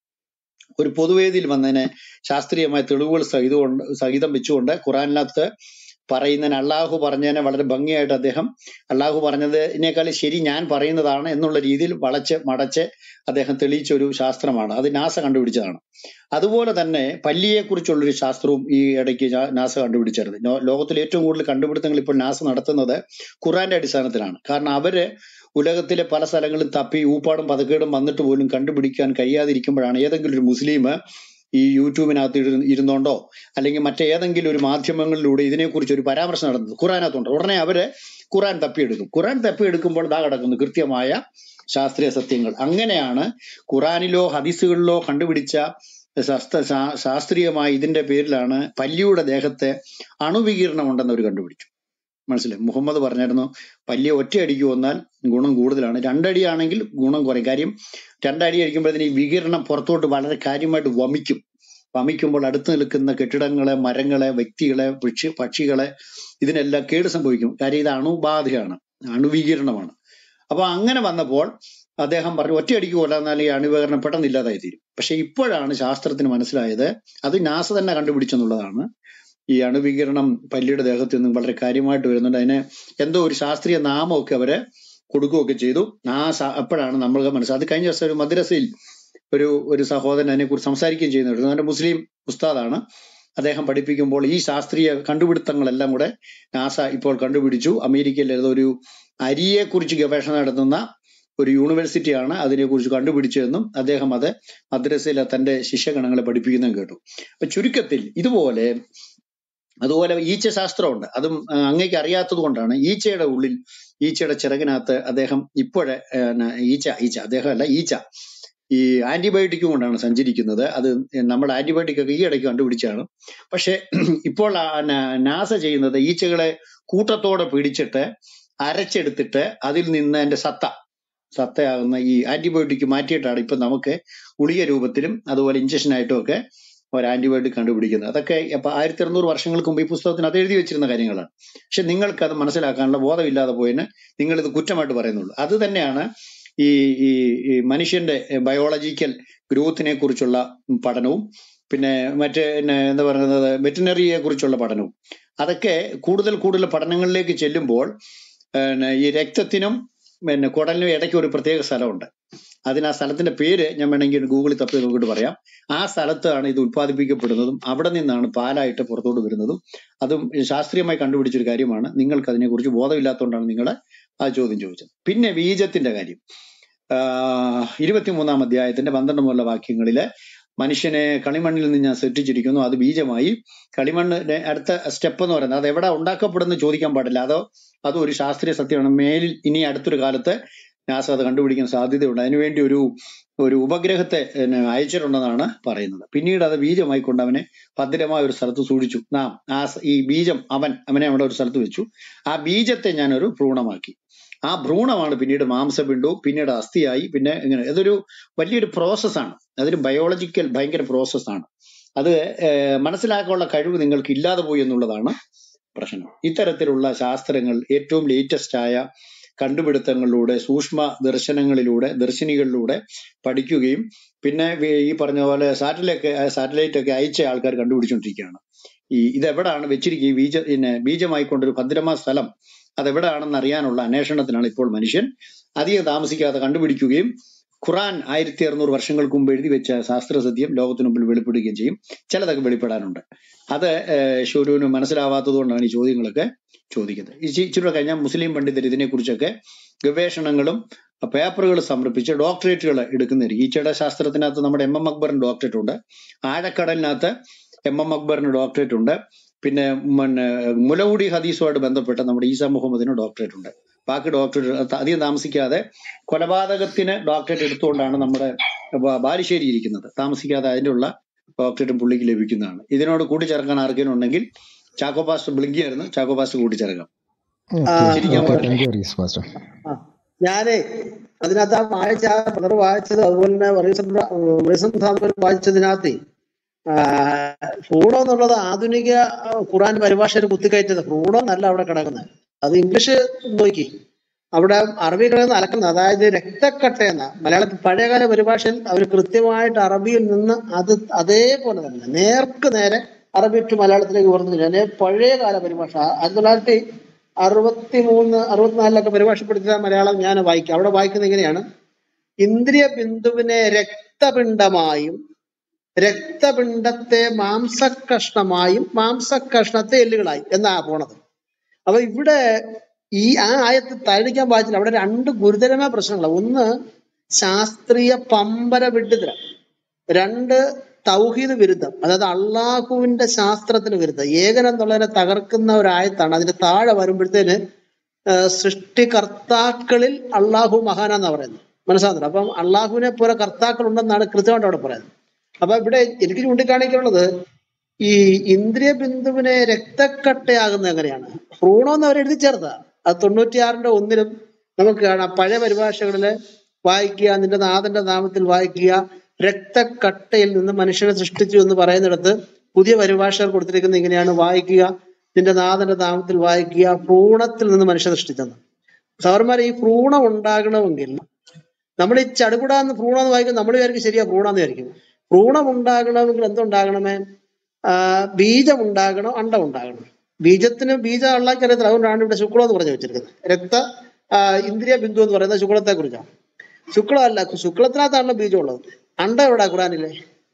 ഒരു പൊതുവേദിയിൽ വന്നതിനെ ശാസ്ത്രീയമായ തെളിവുകൾ സഹിതം സഹിതം വെച്ചുകൊണ്ട് ഖുറാനിനകത്ത് പറയുന്നതിന് അള്ളാഹു പറഞ്ഞതിനെ വളരെ ഭംഗിയായിട്ട് അദ്ദേഹം അള്ളാഹു പറഞ്ഞതിനേക്കാൾ ശരി ഞാൻ പറയുന്നതാണ് എന്നുള്ള രീതിയിൽ വളച്ച് മടച്ച് അദ്ദേഹം തെളിയിച്ച ഒരു ശാസ്ത്രമാണ് അത് നാസ കണ്ടുപിടിച്ചതാണ് അതുപോലെ തന്നെ പല്ലിയെ കുറിച്ചുള്ളൊരു ശാസ്ത്രവും ഈ ഇടയ്ക്ക് ജാ- നാസ കണ്ടുപിടിച്ചായിരുന്നു ലോ- ലോകത്തിലെ ഏറ്റവും കൂടുതൽ കണ്ടുപിടുത്തങ്ങൾ ഇപ്പോൾ നാസ നടത്തുന്നത് ഖുറാന്റെ അടിസ്ഥാനത്തിലാണ് കാരണം അവര് ഉലകത്തിലെ പല സ്ഥലങ്ങളിൽ തപ്പി ഊപ്പാടും പതക്കേടും വന്നിട്ട് പോലും കണ്ടുപിടിക്കാൻ കഴിയാതിരിക്കുമ്പോഴാണ് ഏതെങ്കിലും ഒരു മുസ്ലിം ഈ യൂട്യൂബിനകത്ത് ഇരു- ഇരുന്നോണ്ടോ അല്ലെങ്കിൽ മറ്റേതെങ്കിലും ഒരു മാധ്യമങ്ങളിലൂടെ ഇതിനെക്കുറിച്ച് ഒരു പരാമർശം നടത്തുന്നത് ഖുറാനകത്തുണ്ട് ഉടനെ അവര് ഖുറാൻ തപ്പിയെടുക്കും ഖുറാൻ തപ്പിയെടുക്കുമ്പോൾ ദാ കിടക്കുന്നു കൃത്യമായ ശാസ്ത്രീയ സത്യങ്ങൾ അങ്ങനെയാണ് ഖുറാനിലോ ഹദീസുകളിലോ കണ്ടുപിടിച്ച ശാസ്ത്ര ശാ- ശാസ്ത്രീയമായ ഇതിന്റെ പേരിലാണ് പല്ലിയുടെ ദേഹത്തെ അണുവികീരണം ഉണ്ടെന്ന് അവർ കണ്ടുപിടിച്ചു മനസ്സിലായി മുഹമ്മദ് പറഞ്ഞായിരുന്നു പല്ലിയെ ഒറ്റയടിക്ക് വന്നാൽ ഗുണം കൂടുതലാണ് രണ്ടടിയാണെങ്കിൽ ഗുണം കുറയും കാര്യം രണ്ടടി അടിക്കുമ്പോഴത്തേന് ഈ വികിരണം പുറത്തോട്ട് വളരെ കാര്യമായിട്ട് വമിക്കും വമിക്കുമ്പോൾ അടുത്ത് നിൽക്കുന്ന കെട്ടിടങ്ങളെ മരങ്ങളെ വ്യക്തികളെ പക്ഷി പക്ഷികളെ ഇതിനെല്ലാം കേട് സംഭവിക്കും കാര്യം ഇത് അണുബാധയാണ് അണുവികീരണമാണ് അപ്പൊ അങ്ങനെ വന്നപ്പോൾ അദ്ദേഹം പറഞ്ഞു ഒറ്റയടിക്ക് കൊല്ലാന്നാൽ ഈ അണുവികരണം പെട്ടെന്ന് ഇല്ലാതായി തീരും പക്ഷെ ഇപ്പോഴാണ് ശാസ്ത്രത്തിന് മനസ്സിലായത് അത് നാസ തന്നെ കണ്ടുപിടിച്ചെന്നുള്ളതാണ് ഈ അണുവികിരണം പല്ലിയുടെ ദേഹത്ത് നിന്നും വളരെ കാര്യമായിട്ട് വരുന്നുണ്ട് അതിന് എന്തോ ഒരു ശാസ്ത്രീയ നാമമൊക്കെ അവര് കൊടുക്കുകയൊക്കെ ചെയ്തു ആ സ- അപ്പോഴാണ് നമ്മൾ മനസ്സിലായത് അത് കഴിഞ്ഞ ദിവസം ഒരു മദ്രസയിൽ ഒരു ഒരു സഹോദരൻ അതിനെക്കുറിച്ച് സംസാരിക്കുകയും ചെയ്യുന്നുണ്ട് അവന്റെ മുസ്ലിം ഉസ്താദാണ് അദ്ദേഹം പഠിപ്പിക്കുമ്പോൾ ഈ ശാസ്ത്രീയ കണ്ടുപിടുത്തങ്ങളെല്ലാം കൂടെ നാസ ഇപ്പോൾ കണ്ടുപിടിച്ചു അമേരിക്കയിൽ ഏതോ ഒരു അരിയെക്കുറിച്ച് ഗവേഷണം നടത്തുന്ന ഒരു യൂണിവേഴ്സിറ്റിയാണ് അതിനെക്കുറിച്ച് കണ്ടുപിടിച്ചതെന്നും അദ്ദേഹം അത് മദ്രസയിലെ തന്റെ ശിഷ്യഗണങ്ങളെ പഠിപ്പിക്കുന്നതും കേട്ടു അപ്പൊ ചുരുക്കത്തിൽ ഇതുപോലെ അതുപോലെ ഈച്ച ശാസ്ത്രമുണ്ട് അതും ആ, അങ്ങേക്ക് അറിയാത്തത് കൊണ്ടാണ് ഈച്ചയുടെ ഉള്ളിൽ ഈച്ചയുടെ ചിറകിനകത്ത് അദ്ദേഹം ഇപ്പോഴെ ഈച്ച ഈച്ച അദ്ദേഹം അല്ല ഈച്ച ഈ ആന്റിബയോട്ടിക് കൊണ്ടാണ് സഞ്ചരിക്കുന്നത് അത് നമ്മുടെ ആന്റിബയോട്ടിക് ഒക്കെ ഈ ഇടയ്ക്ക് കണ്ടുപിടിച്ചാണ് പക്ഷെ ഇപ്പോൾ ആ ന- നാസ ചെയ്യുന്നത് ഈച്ചകളെ കൂട്ടത്തോടെ പിടിച്ചിട്ട് അരച്ചെടുത്തിട്ട് അതിൽ നിന്ന് അതിന്റെ സത്ത സത്തയാകുന്ന ഈ ആന്റിബയോട്ടിക് മാറ്റിയിട്ടാണ് ഇപ്പൊ നമുക്ക് ഗുളിക രൂപത്തിലും അതുപോലെ ഇഞ്ചക്ഷൻ ആയിട്ടും ഒക്കെ ഒരു ആന്റിബയോട്ടിക് കണ്ടുപിടിക്കുന്നത് അതൊക്കെ ഇപ്പൊ ആയിരത്തി അറുന്നൂറ് വർഷങ്ങൾക്ക് മുമ്പ് ഈ പുസ്തകത്തിന് അത് എഴുതി വെച്ചിരുന്ന കാര്യങ്ങളാണ് പക്ഷെ നിങ്ങൾക്ക് അത് മനസ്സിലാക്കാനുള്ള ബോധമില്ലാതെ പോയതിന് നിങ്ങൾ ഇത് കുറ്റമായിട്ട് പറയുന്നുള്ളൂ അത് തന്നെയാണ് ഈ ഈ ഈ മനുഷ്യന്റെ ബയോളജിക്കൽ ഗ്രോത്തിനെ കുറിച്ചുള്ള പഠനവും പിന്നെ മറ്റേ പിന്നെ എന്താ പറയുന്നത് വെറ്റിനറിയെ കുറിച്ചുള്ള പഠനവും അതൊക്കെ കൂടുതൽ കൂടുതൽ പഠനങ്ങളിലേക്ക് ചെല്ലുമ്പോൾ പിന്നെ ഈ രക്തത്തിനും പിന്നെ കുടലിനും ഇടയ്ക്ക് ഒരു പ്രത്യേക സ്ഥലമുണ്ട് അതിന് ആ സ്ഥലത്തിന്റെ പേര് ഞാൻ വേണമെങ്കിൽ ഗൂഗിളിൽ തപ്പി നോക്കിയിട്ട് പറയാം ആ സ്ഥലത്താണ് ഇത് ഉത്പാദിപ്പിക്കപ്പെടുന്നതും അവിടെ നിന്നാണ് പാലായിട്ട് പുറത്തോട്ട് വരുന്നതും അതും ശാസ്ത്രീയമായി കണ്ടുപിടിച്ചൊരു കാര്യമാണ് നിങ്ങൾക്ക് അതിനെക്കുറിച്ച് ബോധമില്ലാത്തതുകൊണ്ടാണ് നിങ്ങൾ ആ ചോദ്യം ചോദിച്ചത് പിന്നെ ബീജത്തിന്റെ കാര്യം ആഹ് ഇരുപത്തിമൂന്നാം അധ്യായത്തിന്റെ പന്ത്രണ്ട് മുതലുള്ള വാക്യങ്ങളില് മനുഷ്യനെ കളിമണ്ണിൽ നിന്ന് ഞാൻ സൃഷ്ടിച്ചിരിക്കുന്നു അത് ബീജമായി കളിമണ്ണിന്റെ അടുത്ത സ്റ്റെപ്പ് എന്ന് പറയുന്നത് അത് എവിടെ ഉണ്ടാക്കപ്പെടുന്നു ചോദിക്കാൻ പാടില്ല അതോ അത് ഒരു ശാസ്ത്രീയ സത്യമാണ് മേലിൽ ഇനി അടുത്തൊരു കാലത്ത് നാസ അത് കണ്ടുപിടിക്കാൻ സാധ്യതയുണ്ട് അതിനുവേണ്ടി ഒരു ഒരു ഉപഗ്രഹത്തെ പിന്നെ അയച്ചിട്ടുണ്ടെന്നാണ് പറയുന്നത് പിന്നീട് അത് ബീജമായി കൊണ്ട് അവനെ ഭദ്രമായ ഒരു സ്ഥലത്ത് സൂക്ഷിച്ചു നാം ആ സ- ഈ ബീജം അവൻ അവനെ അവിടെ ഒരു സ്ഥലത്ത് വെച്ചു ആ ബീജത്തെ ഞാനൊരു ഭ്രൂണമാക്കി ആ ഭ്രൂണമാണ് പിന്നീട് മാംസപിണ്ഡവും പിന്നീട് അസ്ഥിയായി പിന്നെ ഇങ്ങനെ ഇതൊരു വലിയൊരു പ്രോസസ്സാണ് അതൊരു ബയോളജിക്കൽ ഭയങ്കര പ്രോസസ്സാണ് അത് ഏഹ്, മനസ്സിലാക്കാനുള്ള കഴിവ് നിങ്ങൾക്ക് ഇല്ലാതെ പോയി എന്നുള്ളതാണ് പ്രശ്നം ഇത്തരത്തിലുള്ള ശാസ്ത്രങ്ങൾ ഏറ്റവും ലേറ്റസ്റ്റ് ആയ കണ്ടുപിടുത്തങ്ങളിലൂടെ സൂക്ഷ്മ ദർശനങ്ങളിലൂടെ ദർശിനികളിലൂടെ പഠിക്കുകയും പിന്നെ വി- ഈ പറഞ്ഞ പോലെ സാറ്റലൈറ്റ് സാറ്റലൈറ്റ് ഒക്കെ അയച്ച ആൾക്കാർ കണ്ടുപിടിച്ചുകൊണ്ടിരിക്കുകയാണ് ഈ ഇതെവിടാണ് വെച്ചിരിക്കുക ഈ ബീജ പിന്നെ ബീജമായിക്കൊണ്ടൊരു ഭദ്രമായ സ്ഥലം അതെവിടാണെന്ന് അറിയാനുള്ള അന്വേഷണത്തിനാണ് ഇപ്പോൾ മനുഷ്യൻ അധികം താമസിക്കാതെ കണ്ടുപിടിക്കുകയും ഖുറാൻ ആയിരത്തി അറുന്നൂറ് വർഷങ്ങൾക്ക് മുമ്പ് എഴുതി വെച്ച ശാസ്ത്ര സത്യം ലോകത്തിന് മുമ്പിൽ വെളിപ്പെടുകയും ചെയ്യും ചിലതൊക്കെ വെളിപ്പെടാനുണ്ട് അത് ഏഹ്, ഷുരൂന് മനസ്സിലാവാത്തത് കൊണ്ടാണ് ഈ ചോദ്യങ്ങളൊക്കെ ചോദിക്കുന്നത് ഈ ചി- ഇച്ചിരി കഴിഞ്ഞാൽ മുസ്ലിം പണ്ഡിതർ ഇതിനെക്കുറിച്ചൊക്കെ ഗവേഷണങ്ങളും പേപ്പറുകൾ സമർപ്പിച്ച് ഡോക്ടറേറ്റുകൾ എടുക്കുന്നതായിരിക്കും ഈച്ചയുടെ ശാസ്ത്രത്തിനകത്ത് നമ്മുടെ എം എം അക്ബറിന് ഡോക്ടറേറ്റ് ഉണ്ട് ആഴക്കടലിനകത്ത് എം എം അക്ബറിന് ഡോക്ടറേറ്റ് ഉണ്ട് പിന്നെ പിന്നെ മുലകുടി ഹദീസുമായിട്ട് ബന്ധപ്പെട്ട നമ്മുടെ ഈസ മുഹമ്മദിന് ഡോക്ടറേറ്റ് ഉണ്ട് ബാക്കി ഡോക്ടറേറ്റ് അധികം താമസിക്കാതെ കൊലപാതകത്തിന് ഡോക്ടറേറ്റ് എടുത്തുകൊണ്ടാണ് നമ്മുടെ ബ- ബാലുശ്ശേരി ഇരിക്കുന്നത് താമസിക്കാതെ അതിനുള്ള ഡോക്ടറേറ്റും പുള്ളിക്ക് ലഭിക്കുന്നതാണ് ഇതിനോട് കൂട്ടിച്ചേർക്കാൻ ആർക്കെങ്കിലും ഉണ്ടെങ്കിൽ ചാക്കോ പാസ്റ്റർ ബ്ലിങ്കിയായിരുന്നു ചാക്കോ പാസ്റ്റർ കൂട്ടിച്ചേർക്കാം
ആ,
ഓക്കെ
ചിരിക്കാൻ
ഓക്കെ
പാടില്ല
താങ്ക് യു റീസ് പാസ്റ്റർ
ആ. ഞാനേ അതിനകത്ത് ആ വായിച്ച ബ്രദർ വായിച്ചത് അതുപോലെ തന്നെ റീസൺ വായിച്ചതിനകത്ത് ഫ്രൂഡോ എന്നുള്ളത് ആധുനിക ആ, ഖുറാൻ പരിഭാഷയിൽ കുത്തിക്കയറ്റത് ഫ്രൂഡോ എന്നല്ല അവിടെ കിടക്കുന്നത് അത് ഇംഗ്ലീഷ് നോക്കി അവിടെ അറബി കിടക്കുന്ന അലക്കുന്നത് അതായത് രക്തക്കട്ട എന്ന മലയാളത്തിൽ പഴയകാല പരിഭാഷയിൽ അവർ കൃത്യമായിട്ട് അറബിയിൽ നിന്ന് അത് അതേപോലെ തന്നെ നേർക്ക് നേരെ അറബി ടു മലയാളത്തിലേക്ക് പറഞ്ഞു ഞാൻ പഴയകാല പരിഭാഷ ആയിരത്തി തൊള്ളായിരത്തി അറുപത്തി മൂന്ന് അറുപത്തിനാലിലൊക്കെ പരിഭാഷപ്പെടുത്തിയ മലയാളം ഞാൻ വായിക്കും അവിടെ വായിക്കുന്നത് ഇങ്ങനെയാണ് ഇന്ദ്രിയ ബിന്ദുവിനെ രക്തപിണ്ഡമായും രക്തപിണ്ഡത്തെ മാംസകഷ്ണമായും മാംസകഷ്ണത്തെ എല്ലുകളായും എന്നാ പോണത് അപ്പൊ ഇവിടെ ഈ ആ ആയത്ത് തഴടിക്കാൻ പാടില്ല അവിടെ രണ്ട് ഗുരുതരമായ പ്രശ്നങ്ങളാണ് ഒന്ന് ശാസ്ത്രീയ പമ്പര വിഡ്ഢിതരം രണ്ട് തൗഹീദ് വിരുദ്ധം അതായത് അള്ളാഹുവിന്റെ ശാസ്ത്രത്തിന് വിരുദ്ധം ഏകൻ എന്നുള്ളതിനെ തകർക്കുന്ന ഒരു ആയത്താണ് അതിന്റെ താഴെ വരുമ്പോഴത്തേന് ആഹ് സൃഷ്ടികർത്താക്കളിൽ അള്ളാഹു മഹാനാന്നാ പറയുന്നത് മനസ്സിലാകുന്നുണ്ട് അപ്പം അള്ളാഹുവിനെ പോലെ കർത്താക്കൾ ഉണ്ടെന്നാണ് കൃത്യമായിട്ട് അവിടെ പറയുന്നത് അപ്പൊ ഇവിടെ എനിക്ക് ചൂണ്ടിക്കാണിക്കാനുള്ളത് ഈ ഇന്ദ്രിയ ബിന്ദുവിനെ രക്തക്കട്ടയാകുന്നത് എങ്ങനെയാണ് ഭ്രൂണം എന്ന് അവർ എഴുതി ചേർത്ത അത് തൊണ്ണൂറ്റിയാറിന്റെ ഒന്നിലും നമുക്ക് കാണാം പഴയ പരിഭാഷകളില് വായിക്കുക നിന്റെ നാഥന്റെ നാമത്തിൽ വായിക്കുക രക്തക്കട്ടയിൽ നിന്ന് മനുഷ്യനെ സൃഷ്ടിച്ചു എന്ന് പറയുന്നിടത്ത് പുതിയ പരിഭാഷകൾ കൊടുത്തിരിക്കുന്നത് ഇങ്ങനെയാണ് വായിക്കുക നിന്റെ നാഥന്റെ നാമത്തിൽ വായിക്കുക ഭ്രൂണത്തിൽ നിന്ന് മനുഷ്യ സൃഷ്ടിച്ചെന്ന് സവർമാരെ ഈ ഭ്രൂണം ഉണ്ടാകണമെങ്കിൽ നമ്മൾ ഈ ചടുകുടാന്ന് ഭ്രൂണം എന്ന് വായിക്കും നമ്മൾ വിചാരിക്കും ശരിയാ ഭ്രൂണമെന്ന് വിചാരിക്കും ഭ്രൂണം ഉണ്ടാകണമെങ്കിൽ എന്തുണ്ടാകണമേ ആ, ബീജം ഉണ്ടാകണം അണ്ടം ഉണ്ടാകണം ബീജത്തിന് ബീജം ഉള്ളാക്കി അറിയത്തില്ല അതുകൊണ്ടാണ് ഇവിടെ ശുക്ലം എന്ന് പറഞ്ഞു വെച്ചിരിക്കുന്നത് രക്ത ആ, ഇന്ദ്രിയ ബിന്ദു എന്ന് പറയുന്നത് ശുക്ലത്തെ കുറിച്ചാണ് ശുക്ലം അല്ല ശുക്ലത്തിനകത്താണല്ലോ ബീജം ഉള്ളത് അണ്ടം എവിടെ ഖുറാനിലെ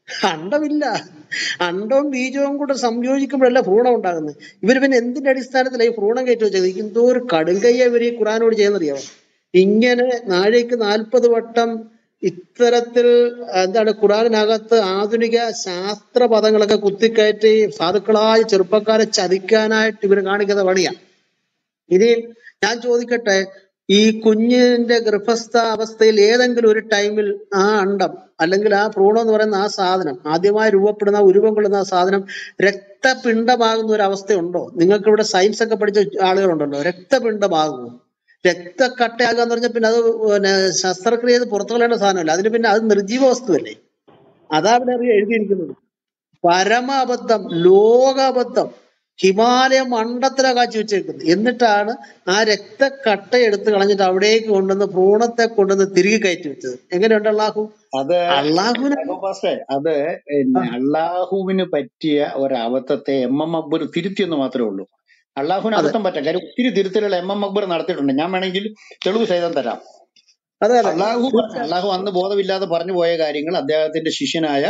അണ്ടമില്ല അണ്ടവും ബീജവും കൂടെ സംയോജിക്കുമ്പോഴല്ല ഭ്രൂണം ഉണ്ടാകുന്നത് ഇവര് പിന്നെ എന്തിന്റെ അടിസ്ഥാനത്തിലാണ് ഈ ഭ്രൂണം കയറ്റി വെച്ചത് എന്തോ ഒരു കടുങ്കയ്യ ഇവർ ഈ ഖുറാനോട് ചെയ്യുന്നറിയാമോ ഇങ്ങനെ നാഴേക്ക് നാൽപ്പത് വട്ടം ഇത്തരത്തിൽ എന്താണ് ഖുറാനിനകത്ത് ആധുനിക ശാസ്ത്ര പദങ്ങളൊക്കെ കുത്തിക്കയറ്റി സാധുക്കളായ ചെറുപ്പക്കാരെ ചതിക്കാനായിട്ട് ഇവർ കാണിക്കുന്ന പണിയാ ഇനി ഞാൻ ചോദിക്കട്ടെ ഈ കുഞ്ഞിന്റെ ഗർഭസ്ഥ അവസ്ഥയിൽ ഏതെങ്കിലും ഒരു ടൈമിൽ ആ അണ്ടം അല്ലെങ്കിൽ ആ ഭ്രൂണം എന്ന് പറയുന്ന ആ സാധനം ആദ്യമായി രൂപപ്പെടുന്ന ആ ഉരുവം കൊള്ളുന്ന ആ സാധനം രക്തപിണ്ഡമാകുന്ന ഒരു അവസ്ഥയുണ്ടോ നിങ്ങൾക്ക് ഇവിടെ സയൻസ് ഒക്കെ പഠിച്ച ആളുകളുണ്ടല്ലോ രക്തപിണ്ഡമാകുമോ രക്തക്കട്ടയാകുക എന്ന് പറഞ്ഞാൽ പിന്നെ അത് പിന്നെ ശസ്ത്രക്രിയ ചെയ്ത് പുറത്തു കളയേണ്ട സാധനമല്ല അതിന് പിന്നെ അത് നിർജീവ വസ്തുവല്ലേ അതാ അവിടെ അറിയ- എഴുതിയിരിക്കുന്നത് പരമ അബദ്ധം ലോക അബദ്ധം ഹിമാലയം മണ്ടത്തിലാ കാച്ചി വെച്ചേക്കുന്നത് എന്നിട്ടാണ് ആ രക്തക്കട്ട എടുത്ത് കളഞ്ഞിട്ട് അവിടേക്ക് കൊണ്ടുവന്ന് ഭ്രൂണത്തെ കൊണ്ടുവന്ന് തിരികെ കയറ്റി വെച്ചത് എങ്ങനെയുണ്ട് അള്ളാഹു
അത്
അള്ളാഹുവിനെ
പാസ്റ്റേ അത് പിന്നെ അള്ളാഹുവിന് പറ്റിയ ഒരു അബദ്ധത്തെ എം എം അക്ബർ തിരുത്തിയെന്ന് മാത്രമേ ഉള്ളൂ അള്ളാഹുവിന്
അതെ
അബദ്ധം പറ്റാം കാര്യം ഒത്തിരി തിരുത്തലുകൾ എം എം അക്ബർ നടത്തിയിട്ടുണ്ട് ഞാൻ വേണമെങ്കിൽ തെളിവ് സഹിതം തരാം
അതെ അതെ
അള്ളാഹു
തീർച്ചയായും
അള്ളാഹു അന്ന് ബോധമില്ലാതെ പറഞ്ഞു പോയ കാര്യങ്ങൾ അദ്ദേഹത്തിന്റെ ശിഷ്യനായ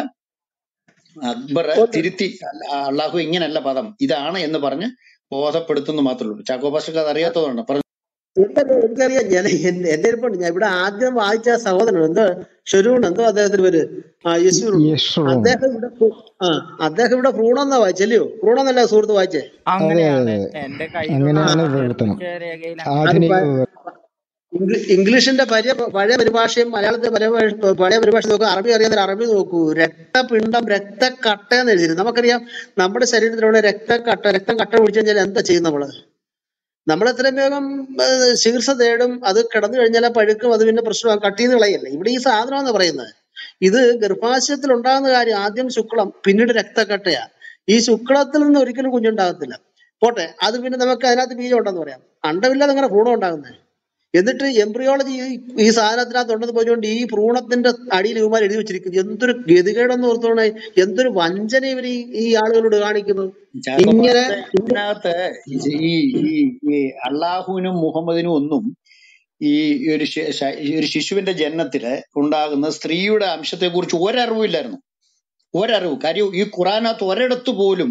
അക്ബർ
ഓക്കെ
തിരുത്തി അല്ല- അള്ളാഹു ഇങ്ങനല്ല പദം ഇതാണ് എന്ന് പറഞ്ഞ് ബോധപ്പെടുത്തുന്നു മാത്രമേ ഉള്ളൂ ചാക്കോ പാസ്റ്റർക്ക് അത് അറിയാത്തതുകൊണ്ട് പറഞ്ഞു
എനിക്കറിയാം എനിക്കറിയാം ഞാൻ എന്റെ എന്റെ ഇരിപ്പുണ്ട് ഞാൻ ഇവിടെ ആദ്യം വായിച്ച ആ സഹോദരൻ എന്തോ ഷെരൂൺ എന്തോ അദ്ദേഹത്തിന് പേര് ആ യശൂർ
യഷ്റൂൺ
അദ്ദേഹം ഇവിടെ ഭ്രൂ- ആ അദ്ദേഹം ഇവിടെ ഭ്രൂണം എന്നാ വായിച്ചല്ലയോ ഭ്രൂണം എന്നല്ല സുഹൃത്ത് വായിച്ചേ
അതെ അതെ
അങ്ങനെയാണ്
അതെ
എന്റെ
ആ
കയ്യിലുള്ള
അങ്ങനെയാണ്
ആ.
വിവർത്തനം
നിർമ്മിച്ച രേഖയിൽ
അത്
ആധുനിക
പ-
വിവർത്തനം
ഇംഗ്ലീ- ഇംഗ്ലീഷിന്റെ പഴയ പഴയ പരിഭാഷയും മലയാളത്തിലെ പഴയ ഭാഷ- പഴയ പരിഭാഷ നോക്കൂ അറബി അറിയാവുന്ന അറബി നോക്കൂ രക്തപിണ്ഡം രക്തക്കട്ട എന്ന് എഴുതിയിരുന്നു നമുക്കറിയാം നമ്മുടെ ശരീരത്തിലുള്ള രക്തക്കട്ട രക്തം കട്ട പിടിച്ചു കഴിഞ്ഞാൽ എന്താ ചെയ്യും നമ്മള് നമ്മൾ എത്രയും വേഗം ഏഹ്, ചികിത്സ തേടും അത് കിടന്നു കഴിഞ്ഞാൽ ആ പഴുക്കും അത് പിന്നെ പ്രശ്നമാകും കട്ട് ചെയ്ത് കളയല്ലേ ഇവിടെ ഈ സാധനമാണ് പറയുന്നത് ഇത് ഗർഭാശയത്തിൽ ഉണ്ടാകുന്ന കാര്യം ആദ്യം ശുക്ലം പിന്നീട് രക്തക്കട്ടയാ ഈ ശുക്ലത്തിൽ നിന്ന് ഒരിക്കലും കുഞ്ഞുണ്ടാകത്തില്ല പോട്ടെ അത് പിന്നെ നമുക്ക് അതിനകത്ത് ബീജം ഉണ്ടെന്ന് പറയാം അണ്ടമില്ലാതെ അങ്ങനെ ഭ്രൂണം ഉണ്ടാകുന്നത് എന്നിട്ട് എംബ്രിയോളജി ഈ സാധനത്തിനകത്ത് ഉണ്ടെന്ന് പറഞ്ഞുകൊണ്ട് ഈ ഭ്രൂണത്തിന്റെ അടിയിൽ ഇവന്മാർ എഴുതി വെച്ചിരിക്കുന്നു എന്തൊരു ഗതികേടെന്ന് ഓർത്തോണേ എന്തൊരു വഞ്ചന ഇവർ ഈ ഈ ആളുകളോട് കാണിക്കുന്നത്
ചാക്കോ
ഇങ്ങനെ
പാസ്റ്റേ ഇതിനകത്ത് ഈ ഈ ഈ അള്ളാഹുവിനും മുഹമ്മദിനും ഒന്നും ഈ ഒരു ശി- ശ- ഈ ഒരു ശിശുവിന്റെ ജനനത്തില് ഉണ്ടാകുന്ന സ്ത്രീയുടെ അംശത്തെ കുറിച്ച് ഒരറിവില്ലായിരുന്നു ഒരറിവ് കാര്യം ഈ ഖുറാനകത്ത് ഒരിടത്ത് പോലും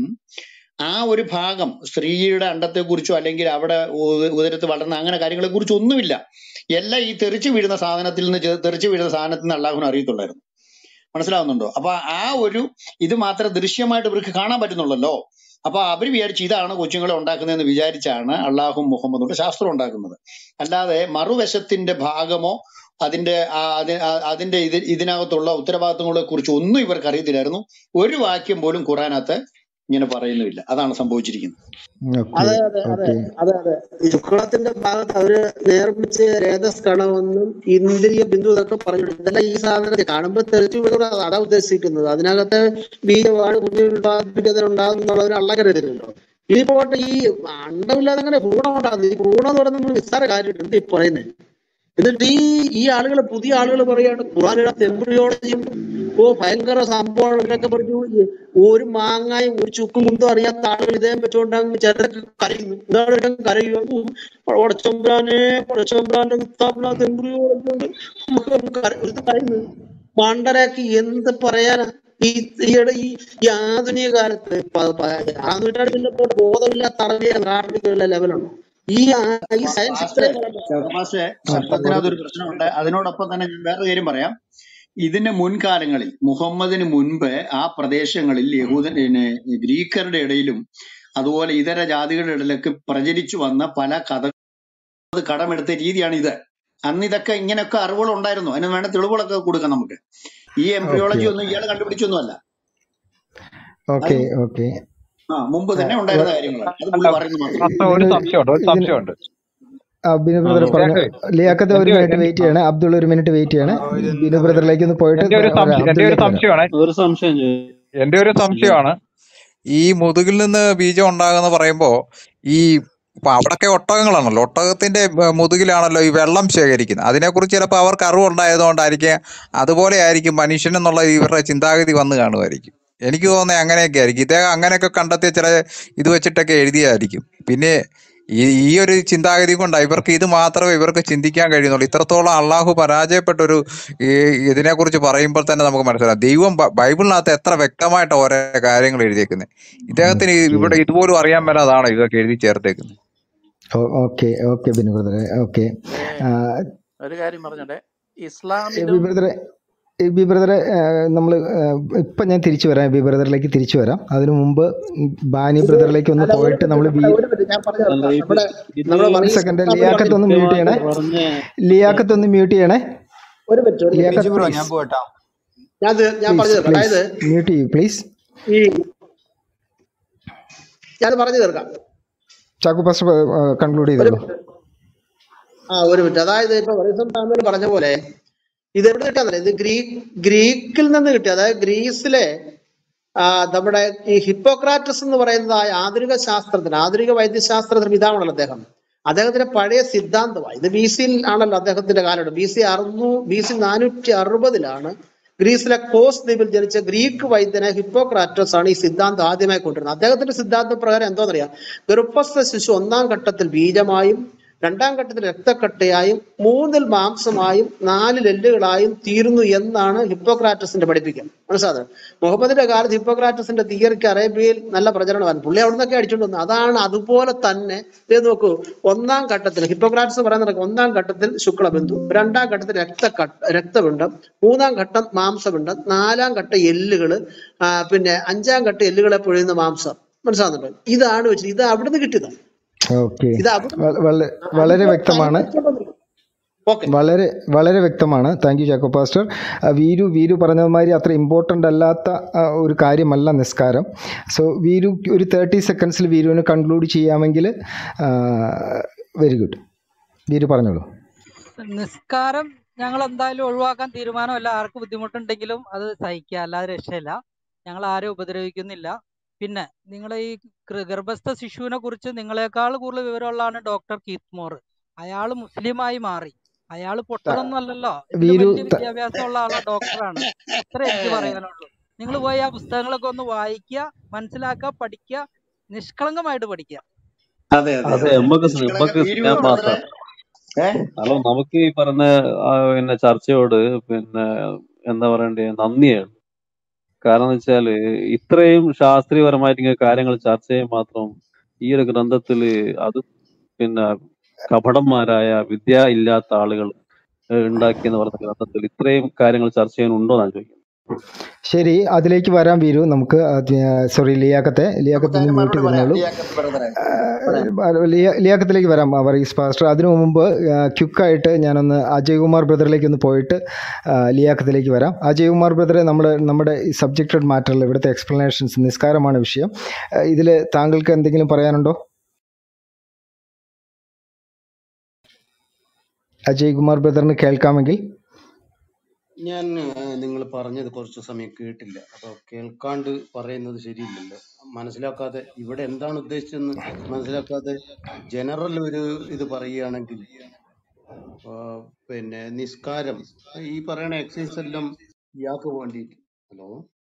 ആ ഒരു ഭാഗം സ്ത്രീയുടെ അണ്ടത്തെക്കുറിച്ചോ അല്ലെങ്കിൽ അവിടെ ഉ- ഉദരത്ത് വളർന്ന അങ്ങനെ കാര്യങ്ങളെ കുറിച്ച് ഒന്നുമില്ല എല്ലാം ഈ തെറിച്ചു വീഴുന്ന സാധനത്തിൽ നിന്ന് ചെ- തെറിച്ചു വീഴുന്ന സാധനത്തിൽ നിന്ന് അള്ളാഹുവിന് അറിയത്തുള്ളായിരുന്നു മനസ്സിലാവുന്നുണ്ടോ അപ്പൊ ആ ഒരു ഇത് മാത്രം ദൃശ്യമായിട്ട് ഇവർക്ക് കാണാൻ പറ്റുന്നുള്ളല്ലോ അപ്പൊ അവർ വിചാരിച്ചു ഇതാണ് കൊച്ചുങ്ങളെ ഉണ്ടാക്കുന്നതെന്ന് വിചാരിച്ചാണ് അള്ളാഹും മുഹമ്മദും കൂടെ ശാസ്ത്രം ഉണ്ടാക്കുന്നത് അല്ലാതെ മറുവശത്തിന്റെ ഭാഗമോ അതിന്റെ ആ അതി- ആ- അതിന്റെ ഇത് ഇതിനകത്തുള്ള ഉത്തരവാദിത്തങ്ങളെ കുറിച്ച് ഒന്നും ഇവർക്ക് അറിയത്തില്ലായിരുന്നു ഒരു വാക്യം പോലും ഖുറാനകത്ത് ഇങ്ങനെ പറയുന്നുമില്ല അതാണ് സംഭവിച്ചിരിക്കുന്നത്
ഓക്കെ
അതെ അതെ അതെ
ഓക്കെ
അതെ അതെ ഈ ശുക്ലത്തിന്റെ ഭാഗത്ത് അവര് നേർപ്പിച്ച് രേതസ് കണമെന്നും ഇന്ദ്രിയ ബിന്ദു ഇതൊക്കെ പറഞ്ഞു ഇതെല്ലാം ഈ സാധനത്തെ കാണുമ്പോൾ തെറിച്ചു വീഴുന്നത് അതാ ഉദ്ദേശിക്കുന്നത് അതിനകത്ത് ബീജമാണ് കുഞ്ഞു ഉത്പാദിപ്പിക്കുന്നതിന് ഉണ്ടാകുന്നുള്ള ഒരു അള്ളകരുതല്ലോ ഇനി പോട്ടെ ഈ അണ്ടമില്ലാതെ അങ്ങനെ ഭ്രൂണം ഉണ്ടാകുന്നത് ഈ ഭ്രൂണം എന്ന് പറയുന്നത് നമ്മൾ നിസ്സാര കാര്യമായിട്ട് എന്ത് ഈ പറയുന്നത് എന്നിട്ട് ഈ ഈ ആളുകൾ പുതിയ ആളുകൾ പറയാണ് ഖുറാനിനകത്ത് എംബ്രിയോളജിയും ഓ ഭയങ്കര സംഭവമാണ് ഇവരൊക്കെ പറഞ്ഞു ഈ ഒരു മാങ്ങായും ഒരു ചുക്കും കുന്തും അറിയാത്ത ആളുകൾ ഇതേ വെച്ചുകൊണ്ട് അങ്ങ് ചിലരൊക്കെ കരയുന്നു ഇതാണ് ഇവരൊക്കെ കരയുക ഉടച്ചമ്പ്രാനെ ഉടച്ചമ്പ്രാന്റെ കിതാബിനകത്ത് എംബ്രിയോളജി ഉണ്ട് നമുക്ക് ഒന്ന് കര- ഇത് കരയുന്നു മണ്ടരാക്കി എന്ത് പറയാനാ ഈ ഈയിടെ ഈ ഈ ആധുനിക കാലത്ത് പ- പ- ആറാം നൂറ്റാണ്ടിന്റെ ഇപ്പോൾ ബോധമില്ലാത്ത അറിവിയ ധാർമ്മിക ലെവലുണ്ടോ ഈ ആ- ഈ സയൻസ്
പാസ്റ്റേ
ഇത്രയും വളർന്നു.
ചെറുപാസ്റ്റേ
ആ
ശബ്ദത്തിനകത്ത് ഒരു പ്രശ്നമുണ്ട് അതിനോടൊപ്പം തന്നെ ഞാൻ വേറൊരു കാര്യം പറയാം ഇതിന്റെ മുൻകാലങ്ങളിൽ മുഹമ്മദിന് മുൻപ് ആ പ്രദേശങ്ങളിൽ യഹൂദൻ പിന്നെ ഗ്രീക്കരുടെ ഇടയിലും അതുപോലെ ഇതര ജാതികളുടെ ഇടയിലൊക്കെ പ്രചരിച്ചു വന്ന പല കഥ കടമെടുത്ത രീതിയാണ് ഇത് അന്ന് ഇതൊക്കെ ഇങ്ങനെയൊക്കെ അറിവുകൾ ഉണ്ടായിരുന്നു അതിന് വേണ്ട തെളിവുകളൊക്കെ കൊടുക്കാം നമുക്ക് ഈ
ഓക്കെ
എംബ്രിയോളജി ഒന്നും ഇയാൾ കണ്ടുപിടിച്ചൊന്നുമല്ല അത്
ഓക്കെ ഓക്കെ
ആ മുമ്പ് തന്നെ ഉണ്ടായിരുന്ന കാര്യങ്ങളാണ് അത് പുള്ളി പറയുന്നത് മാത്രം
അപ്പൊ ഒരു
ഇതിനൊരു
സംശയമുണ്ട് ഒരു
ഇതിന്
സംശയമുണ്ട്
ആ, ബിനു
ആ,
ബ്രദർ പറഞ്ഞു
ലിയാഖത്തെ
ലിയാക്കത്തെ ഒരു
എന്റെ
മിനിറ്റ്
എൻ-
വെയിറ്റ് ചെയ്യണം അബ്ദുൾ ഒരു മിനിറ്റ് വെയിറ്റ് ചെയ്യണം ബിനു ബ്രദറിലേക്ക് ഒന്ന് പോയിട്ട്
എന്റെ ഒരു
വരാം.
സംശയം എന്റെ ഒരു
അബ്ദുളിലേക്ക് വരാം
സംശയമാണ്
ഒരു സംശയം ചോദിച്ചു
എന്റെ ഒരു സംശയമാണ് ഈ മുതുകിൽ നിന്ന് ബീജം ഉണ്ടാകുന്ന പറയുമ്പോ ഈ ഇപ്പൊ അവിടൊക്കെ ഒട്ടകങ്ങളാണല്ലോ ഒട്ടകത്തിന്റെ ബ- മുതുകിലാണല്ലോ ഈ വെള്ളം ശേഖരിക്കുന്നത് അതിനെക്കുറിച്ച് ചിലപ്പോൾ അവർക്ക് അറിവുണ്ടായതുകൊണ്ടായിരിക്കും അതുപോലെ ആയിരിക്കും മനുഷ്യൻ എന്നുള്ള ഇവരുടെ ചിന്താഗതി വന്നു കാണുമായിരിക്കും എനിക്ക് തോന്നുന്നത് അങ്ങനെയൊക്കെ ആയിരിക്കും ഇദ്ദേഹം അങ്ങനെയൊക്കെ കണ്ടെത്തിയ ചില ഇത് വെച്ചിട്ടൊക്കെ എഴുതിയതായിരിക്കും പിന്നെ ഈ ഈ ഒരു ചിന്താഗതി കൊണ്ടാണ് ഇവർക്ക് ഇത് മാത്രമേ ഇവർക്ക് ചിന്തിക്കാൻ കഴിയുന്നുള്ളൂ ഇത്രത്തോളം അള്ളാഹു പരാജയപ്പെട്ട ഒരു ഈ ഇതിനെക്കുറിച്ച് പറയുമ്പോൾ തന്നെ നമുക്ക് മനസ്സിലാവും ദൈവം ബ- ബൈബിളിനകത്ത് എത്ര വ്യക്തമായിട്ട് ഓരോ കാര്യങ്ങൾ എഴുതിയേക്കുന്നത് ഇദ്ദേഹത്തിന് ഈ-
ഓക്കെ
ഇവിടെ ഇതുപോലും അറിയാൻ മേലാതാണോ ഇതൊക്കെ എഴുതി ചേർത്തേക്കുന്നത്
ഓക്കെ ഓക്കെ ബിനു ബ്രദറെ ഓക്കെ
ഏ, ഒരു കാര്യം പറഞ്ഞോട്ടെ
എബി
ഇസ്ലാമിലും
ബ്രദറെ എബി ബ്രദറെ നമ്മൾ ഇപ്പം ഞാൻ തിരിച്ചു വരാം എബി ബ്രദറിലേക്ക് തിരിച്ചു വരാം അതിനു മുമ്പ് ബാനി
ഇത്
ബ്രദറിലേക്ക് ഒന്ന്
അല്ല ഒരു
പോയിട്ട്
മിനിറ്റ്
നമ്മൾ
നമ്മുടെ ഒരു മിനിറ്റ് ഞാൻ പറഞ്ഞു
അല്ല
തീർക്കാം
ഇത്
നമ്മുടെ
ഇത്
നമ്മുടെ
ഒരു
വർഗീസ്
സെക്കൻഡ്
ഇസ്ലാമിൽ
ലിയാക്കത്ത് ഒന്ന് മ്യൂട്ട് ചെയ്യണേ
കൃത്യമായിട്ട് പറഞ്ഞ
ലിയാക്കത്ത് ഒന്ന് മ്യൂട്ട് ചെയ്യണേ
ഒരു മിനിറ്റ് ഒരു minute
Liaquat
Biju bro
please
ഞാൻ പോയിട്ടാ
ഞാൻ തീർ- ഞാൻ
പ്ലീസ്
പറഞ്ഞു തീർക്കാം
പ്ലീസ്
അതായത്
മ്യൂട്ട് ചെയ്യൂ പ്ലീസ്
ഈ ഞാൻ പറഞ്ഞു തീർക്കാം
ചാക്കു പാസ്റ്റർ കൺക്ലൂഡ്
ഒരു
ചെയ്തോളൂ
മിനിറ്റ് ആ ഒരു മിനിറ്റ് അതായത് ഇപ്പൊ വറിസം ഫാമിലി പറഞ്ഞ പോലെ ഇത് എവിടെ കിട്ടാന്നറിയാം ഇത് ഗ്രീക്ക് ഗ്രീക്കിൽ നിന്ന് കിട്ടി അതായത് ഗ്രീസിലെ ആ, നമ്മുടെ ഈ ഹിപ്പോക്രാറ്റസ് എന്ന് പറയുന്നത് ആ ആധുനിക ശാസ്ത്രത്തിന് ആധുനിക വൈദ്യശാസ്ത്രത്തിന് പിതാവാണല്ലോ അദ്ദേഹം അദ്ദേഹത്തിന്റെ പഴയ സിദ്ധാന്തമാണ് ഇത് ബി സിയിൽ ആണല്ലോ അദ്ദേഹത്തിന്റെ കാലഘട്ടം ബി സി അറുന്നൂ ബി സി നാനൂറ്റി അറുപതിലാണ് ഗ്രീസിലെ കോസ് ദ്വീപിൽ ജനിച്ച ഗ്രീക്ക് വൈദ്യനെ ഹിപ്പോക്രാറ്റസ് ആണ് ഈ സിദ്ധാന്തം ആദ്യമായി കൊണ്ടുവരുന്നത് അദ്ദേഹത്തിന്റെ സിദ്ധാന്ത പ്രകാരം എന്തോന്നറിയാം ഗർഭസ്ഥ ശിശു ഒന്നാം ഘട്ടത്തിൽ ബീജമായും രണ്ടാം ഘട്ടത്തിൽ രക്തക്കട്ടയായും മൂന്നിൽ മാംസമായും നാലിൽ എല്ലുകളായും തീരുന്നു എന്നാണ് ഹിപ്പോക്രാറ്റസിന്റെ പഠിപ്പിക്കൽ മനസ്സിലായത് മുഹമ്മദിന്റെ കാലത്ത് ഹിപ്പോക്രാറ്റസിന്റെ തിയറിക്ക് അറേബ്യയിൽ നല്ല പ്രചരണമായിരുന്നു പുള്ളി അവിടെ നിന്നൊക്കെ അടിച്ചുകൊണ്ട് വന്നു അതാണ് അതുപോലെ തന്നെ ഇത് നോക്കൂ ഒന്നാം ഘട്ടത്തിൽ ഹിപ്പോക്രാറ്റസ് പറയുന്നത് ഒന്നാം ഘട്ടത്തിൽ ശുക്ലബിന്ദു രണ്ടാം ഘട്ടത്തിൽ രക്തക്കട്ട രക്തപിണ്ഡം മൂന്നാം ഘട്ടം മാംസപിണ്ഡം നാലാം ഘട്ടം എല്ലുകള് ആ, പിന്നെ അഞ്ചാം ഘട്ടം എല്ലുകളെ പൊഴിയുന്ന മാംസം മനസ്സിലാകുന്നുണ്ടോ ഇതാണ് വെച്ചത് ഇത് അവിടുന്ന് കിട്ടിയതാണ്
ഓക്കെ
ഇത് അവിടുന്ന്
വളരെ വ്യക്തമാണ്
ഓക്കെ
വളരെ വളരെ വ്യക്തമാണ് താങ്ക് യു ചാക്കോ പാസ്റ്റർ ആ, വീരു വീരു പറഞ്ഞതുമാതിരി അത്ര ഇമ്പോർട്ടൻ്റ് അല്ലാത്ത ആ, ഒരു കാര്യമല്ല നിസ്കാരം സോ വീരു ഒരു തേർട്ടി സെക്കൻഡ്സിൽ വീരുവിന് കൺക്ലൂഡ് ചെയ്യാമെങ്കിൽ വെരി ഗുഡ് വീരു പറഞ്ഞോളൂ
നിസ്കാരം ഞങ്ങൾ എന്തായാലും ഒഴിവാക്കാൻ തീരുമാനമല്ല ആർക്ക് ബുദ്ധിമുട്ടുണ്ടെങ്കിലും അത് സഹിക്കുക അല്ലാതെ രക്ഷയില്ല ഞങ്ങൾ ആരും ഉപദ്രവിക്കുന്നില്ല പിന്നെ നിങ്ങൾ ഈ ഗൃ- ഗർഭസ്ഥ ശിശുവിനെ കുറിച്ച് നിങ്ങളെക്കാൾ കൂടുതൽ വിവരമുള്ളതാണ് ഡോക്ടർ കീത്ത് മോർ അയാൾ മുസ്ലിമായി മാറി അയാൾ പൊട്ടനൊന്നും അല്ലല്ലോ ഇതിൽ
വീരു
വലിയ
ത-
വിദ്യാഭ്യാസമുള്ള ആളാ ഡോക്ടറാണ് അത്ര എനിക്ക് പറയാനുള്ളൂ നിങ്ങൾ പോയി ആ പുസ്തകങ്ങളൊക്കെ ഒന്ന് വായിക്കുക മനസ്സിലാക്കുക പഠിക്കുക നിഷ്കളങ്കമായിട്ട് പഠിക്കുക
അതെ അതെ
അതെ
അതെ
നമുക്ക് സ്
നിഷ്കളങ്ക
നമുക്ക്
വീരു
ഞാൻ
ബ്രദറെ
മാത്രം
ഏ
ഹലോ നമുക്ക് ഈ പറഞ്ഞ ആ, പിന്നെ ചർച്ചയോട് പിന്നെ എന്താ പറയണ്ടേ നന്ദിയാണ് കാരണം എന്ന് വെച്ചാല് ഇത്രയും ശാസ്ത്രീയപരമായിട്ട് ഇങ്ങനെ കാര്യങ്ങൾ ചർച്ച ചെയ്യാൻ മാത്രം ഈ ഒരു ഗ്രന്ഥത്തില് അത് പിന്നെ കപടന്മാരായ വിദ്യ ഇല്ലാത്ത ആളുകൾ ഏഹ് ഉണ്ടാക്കിയെന്ന് പറഞ്ഞ ഗ്രന്ഥത്തിൽ ഇത്രയും കാര്യങ്ങൾ ചർച്ച ചെയ്യാനുണ്ടോ എന്നാണ് ചോദിക്കുന്നത്
ശരി അതിലേക്ക് വരാം വീരു നമുക്ക് സോറി ലിയാക്കത്തെ ലിയാക്കത്ത്
നമുക്ക്
ഒന്ന്
അതിന്
മ്യൂട്ട്
മറുപടി പറയാം
ചെയ്തോളൂ
ലിയാക്കത്ത് ബ്രദറെ
ആ,
പറയാം
ലിയ- ലിയാക്കത്തിലേക്ക് വരാം വർഗീസ് പാസ്റ്റർ അതിനു മുമ്പ് ക്യുക്കായിട്ട് ഞാനൊന്ന് അജയ് കുമാർ ബ്രദറിലേക്ക് ഒന്ന് പോയിട്ട് ആ, ലിയാക്കത്തിലേക്ക് വരാം അജയ് കുമാർ ബ്രദറെ നമ്മൾ നമ്മുടെ ഈ സബ്ജക്റ്റഡ് മാറ്ററിൽ ഇവിടുത്തെ എക്സ്പ്ലനേഷൻസ് നിസ്കാരമാണ് വിഷയം ഇതിൽ താങ്കൾക്ക് എന്തെങ്കിലും പറയാനുണ്ടോ അജയ് കുമാർ ബ്രദറിന് കേൾക്കാമെങ്കിൽ
ഞാൻ നിങ്ങൾ പറഞ്ഞത് കുറച്ച് സമയം കേട്ടില്ല അപ്പൊ കേൾക്കാണ്ട് പറയുന്നത് ശരിയില്ലല്ലോ മനസ്സിലാക്കാതെ ഇവിടെ എന്താണ് ഉദ്ദേശിച്ചതെന്ന് മനസ്സിലാക്കാതെ ജനറൽ ഒരു ഇത് പറയുകയാണെങ്കിൽ ആ, പിന്നെ നിസ്കാരം ഈ പറയുന്ന എക്സസൈസ് എല്ലാം ഇയാൾക്ക് വേണ്ടിയിട്ട് ഹലോ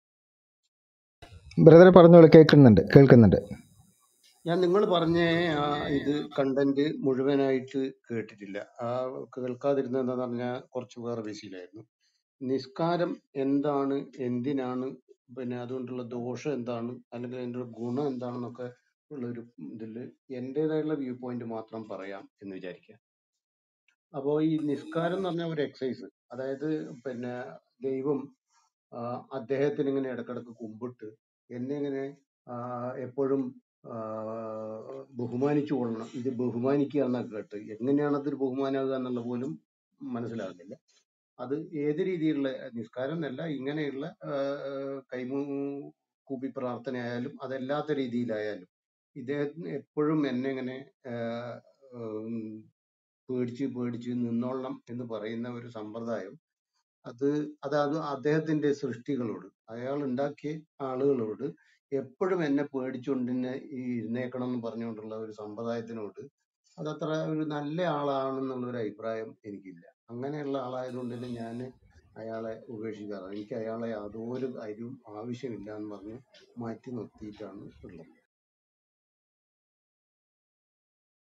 ബ്രദറെ പറഞ്ഞോളൂ കേൾക്കുന്നുണ്ട് കേൾക്കുന്നുണ്ട്
ഞാൻ നിങ്ങൾ പറഞ്ഞ ആ ഇത് കണ്ടന്റ് മുഴുവനായിട്ട് കേട്ടിട്ടില്ല ആ കേൾക്കാതിരുന്നത് എന്താന്ന് പറഞ്ഞാൽ കുറച്ച് വേറെ ബിസിയിലായിരുന്നു നിസ്കാരം എന്താണ് എന്തിനാണ് പിന്നെ അതുകൊണ്ടുള്ള ദോഷം എന്താണ് അല്ലെങ്കിൽ അതിൻ്റെ ഒരു ഗുണം എന്താണെന്നൊക്കെ ഉള്ള ഒരു ഇതിൽ എൻ്റെതായുള്ള വ്യൂ പോയിന്റ് മാത്രം പറയാം എന്ന് വിചാരിക്കുക അപ്പോൾ ഈ നിസ്കാരം എന്ന് പറഞ്ഞ ഒരു എക്സസൈസ് അതായത് പിന്നെ ദൈവം ആ, അദ്ദേഹത്തിന് ഇങ്ങനെ ഇടക്കിടക്ക് കുമ്പിട്ട് എന്നെ ഇങ്ങനെ ആ, എപ്പോഴും ആ, ബഹുമാനിച്ചു കൊള്ളണം ഇത് ബഹുമാനിക്കുക എന്നൊക്കെ കേട്ട് എങ്ങനെയാണ് അതൊരു ബഹുമാനാകുക എന്നുള്ള പോലും മനസ്സിലാകുന്നില്ല അത് ഏത് രീതിയിലുള്ള നിസ്കാരം എന്നല്ല ഇങ്ങനെയുള്ള ആ, കൈമൂ കൂപ്പി പ്രാർത്ഥനയായാലും അതല്ലാത്ത രീതിയിലായാലും ഇദ്ദേഹത്തിന് എപ്പോഴും എന്നെ ഇങ്ങനെ ആ, ഉം, പേടിച്ച് പേടിച്ച് നിന്നോളണം എന്ന് പറയുന്ന ഒരു സമ്പ്രദായം അത് അത് അത് അദ്ദേഹത്തിന്റെ സൃഷ്ടികളോട് അയാൾ ഉണ്ടാക്കിയ ആളുകളോട് എപ്പോഴും എന്നെ പേടിച്ചുകൊണ്ട് തന്നെ ഈ ഇരുന്നേക്കണം എന്ന് പറഞ്ഞുകൊണ്ടുള്ള ഒരു സമ്പ്രദായത്തിനോട് അതത്ര ഒരു നല്ല ആളാണെന്നുള്ള ഒരു അഭിപ്രായം എനിക്കില്ല അങ്ങനെയുള്ള ആളായതുകൊണ്ട് തന്നെ ഞാൻ അയാളെ ഉപേക്ഷിക്കാറ് എനിക്ക് അയാളെ യാതൊരു അരിവും ആവശ്യമില്ല എന്ന് പറഞ്ഞ് മാറ്റി നിർത്തിയിട്ടാണ് ഉള്ളത്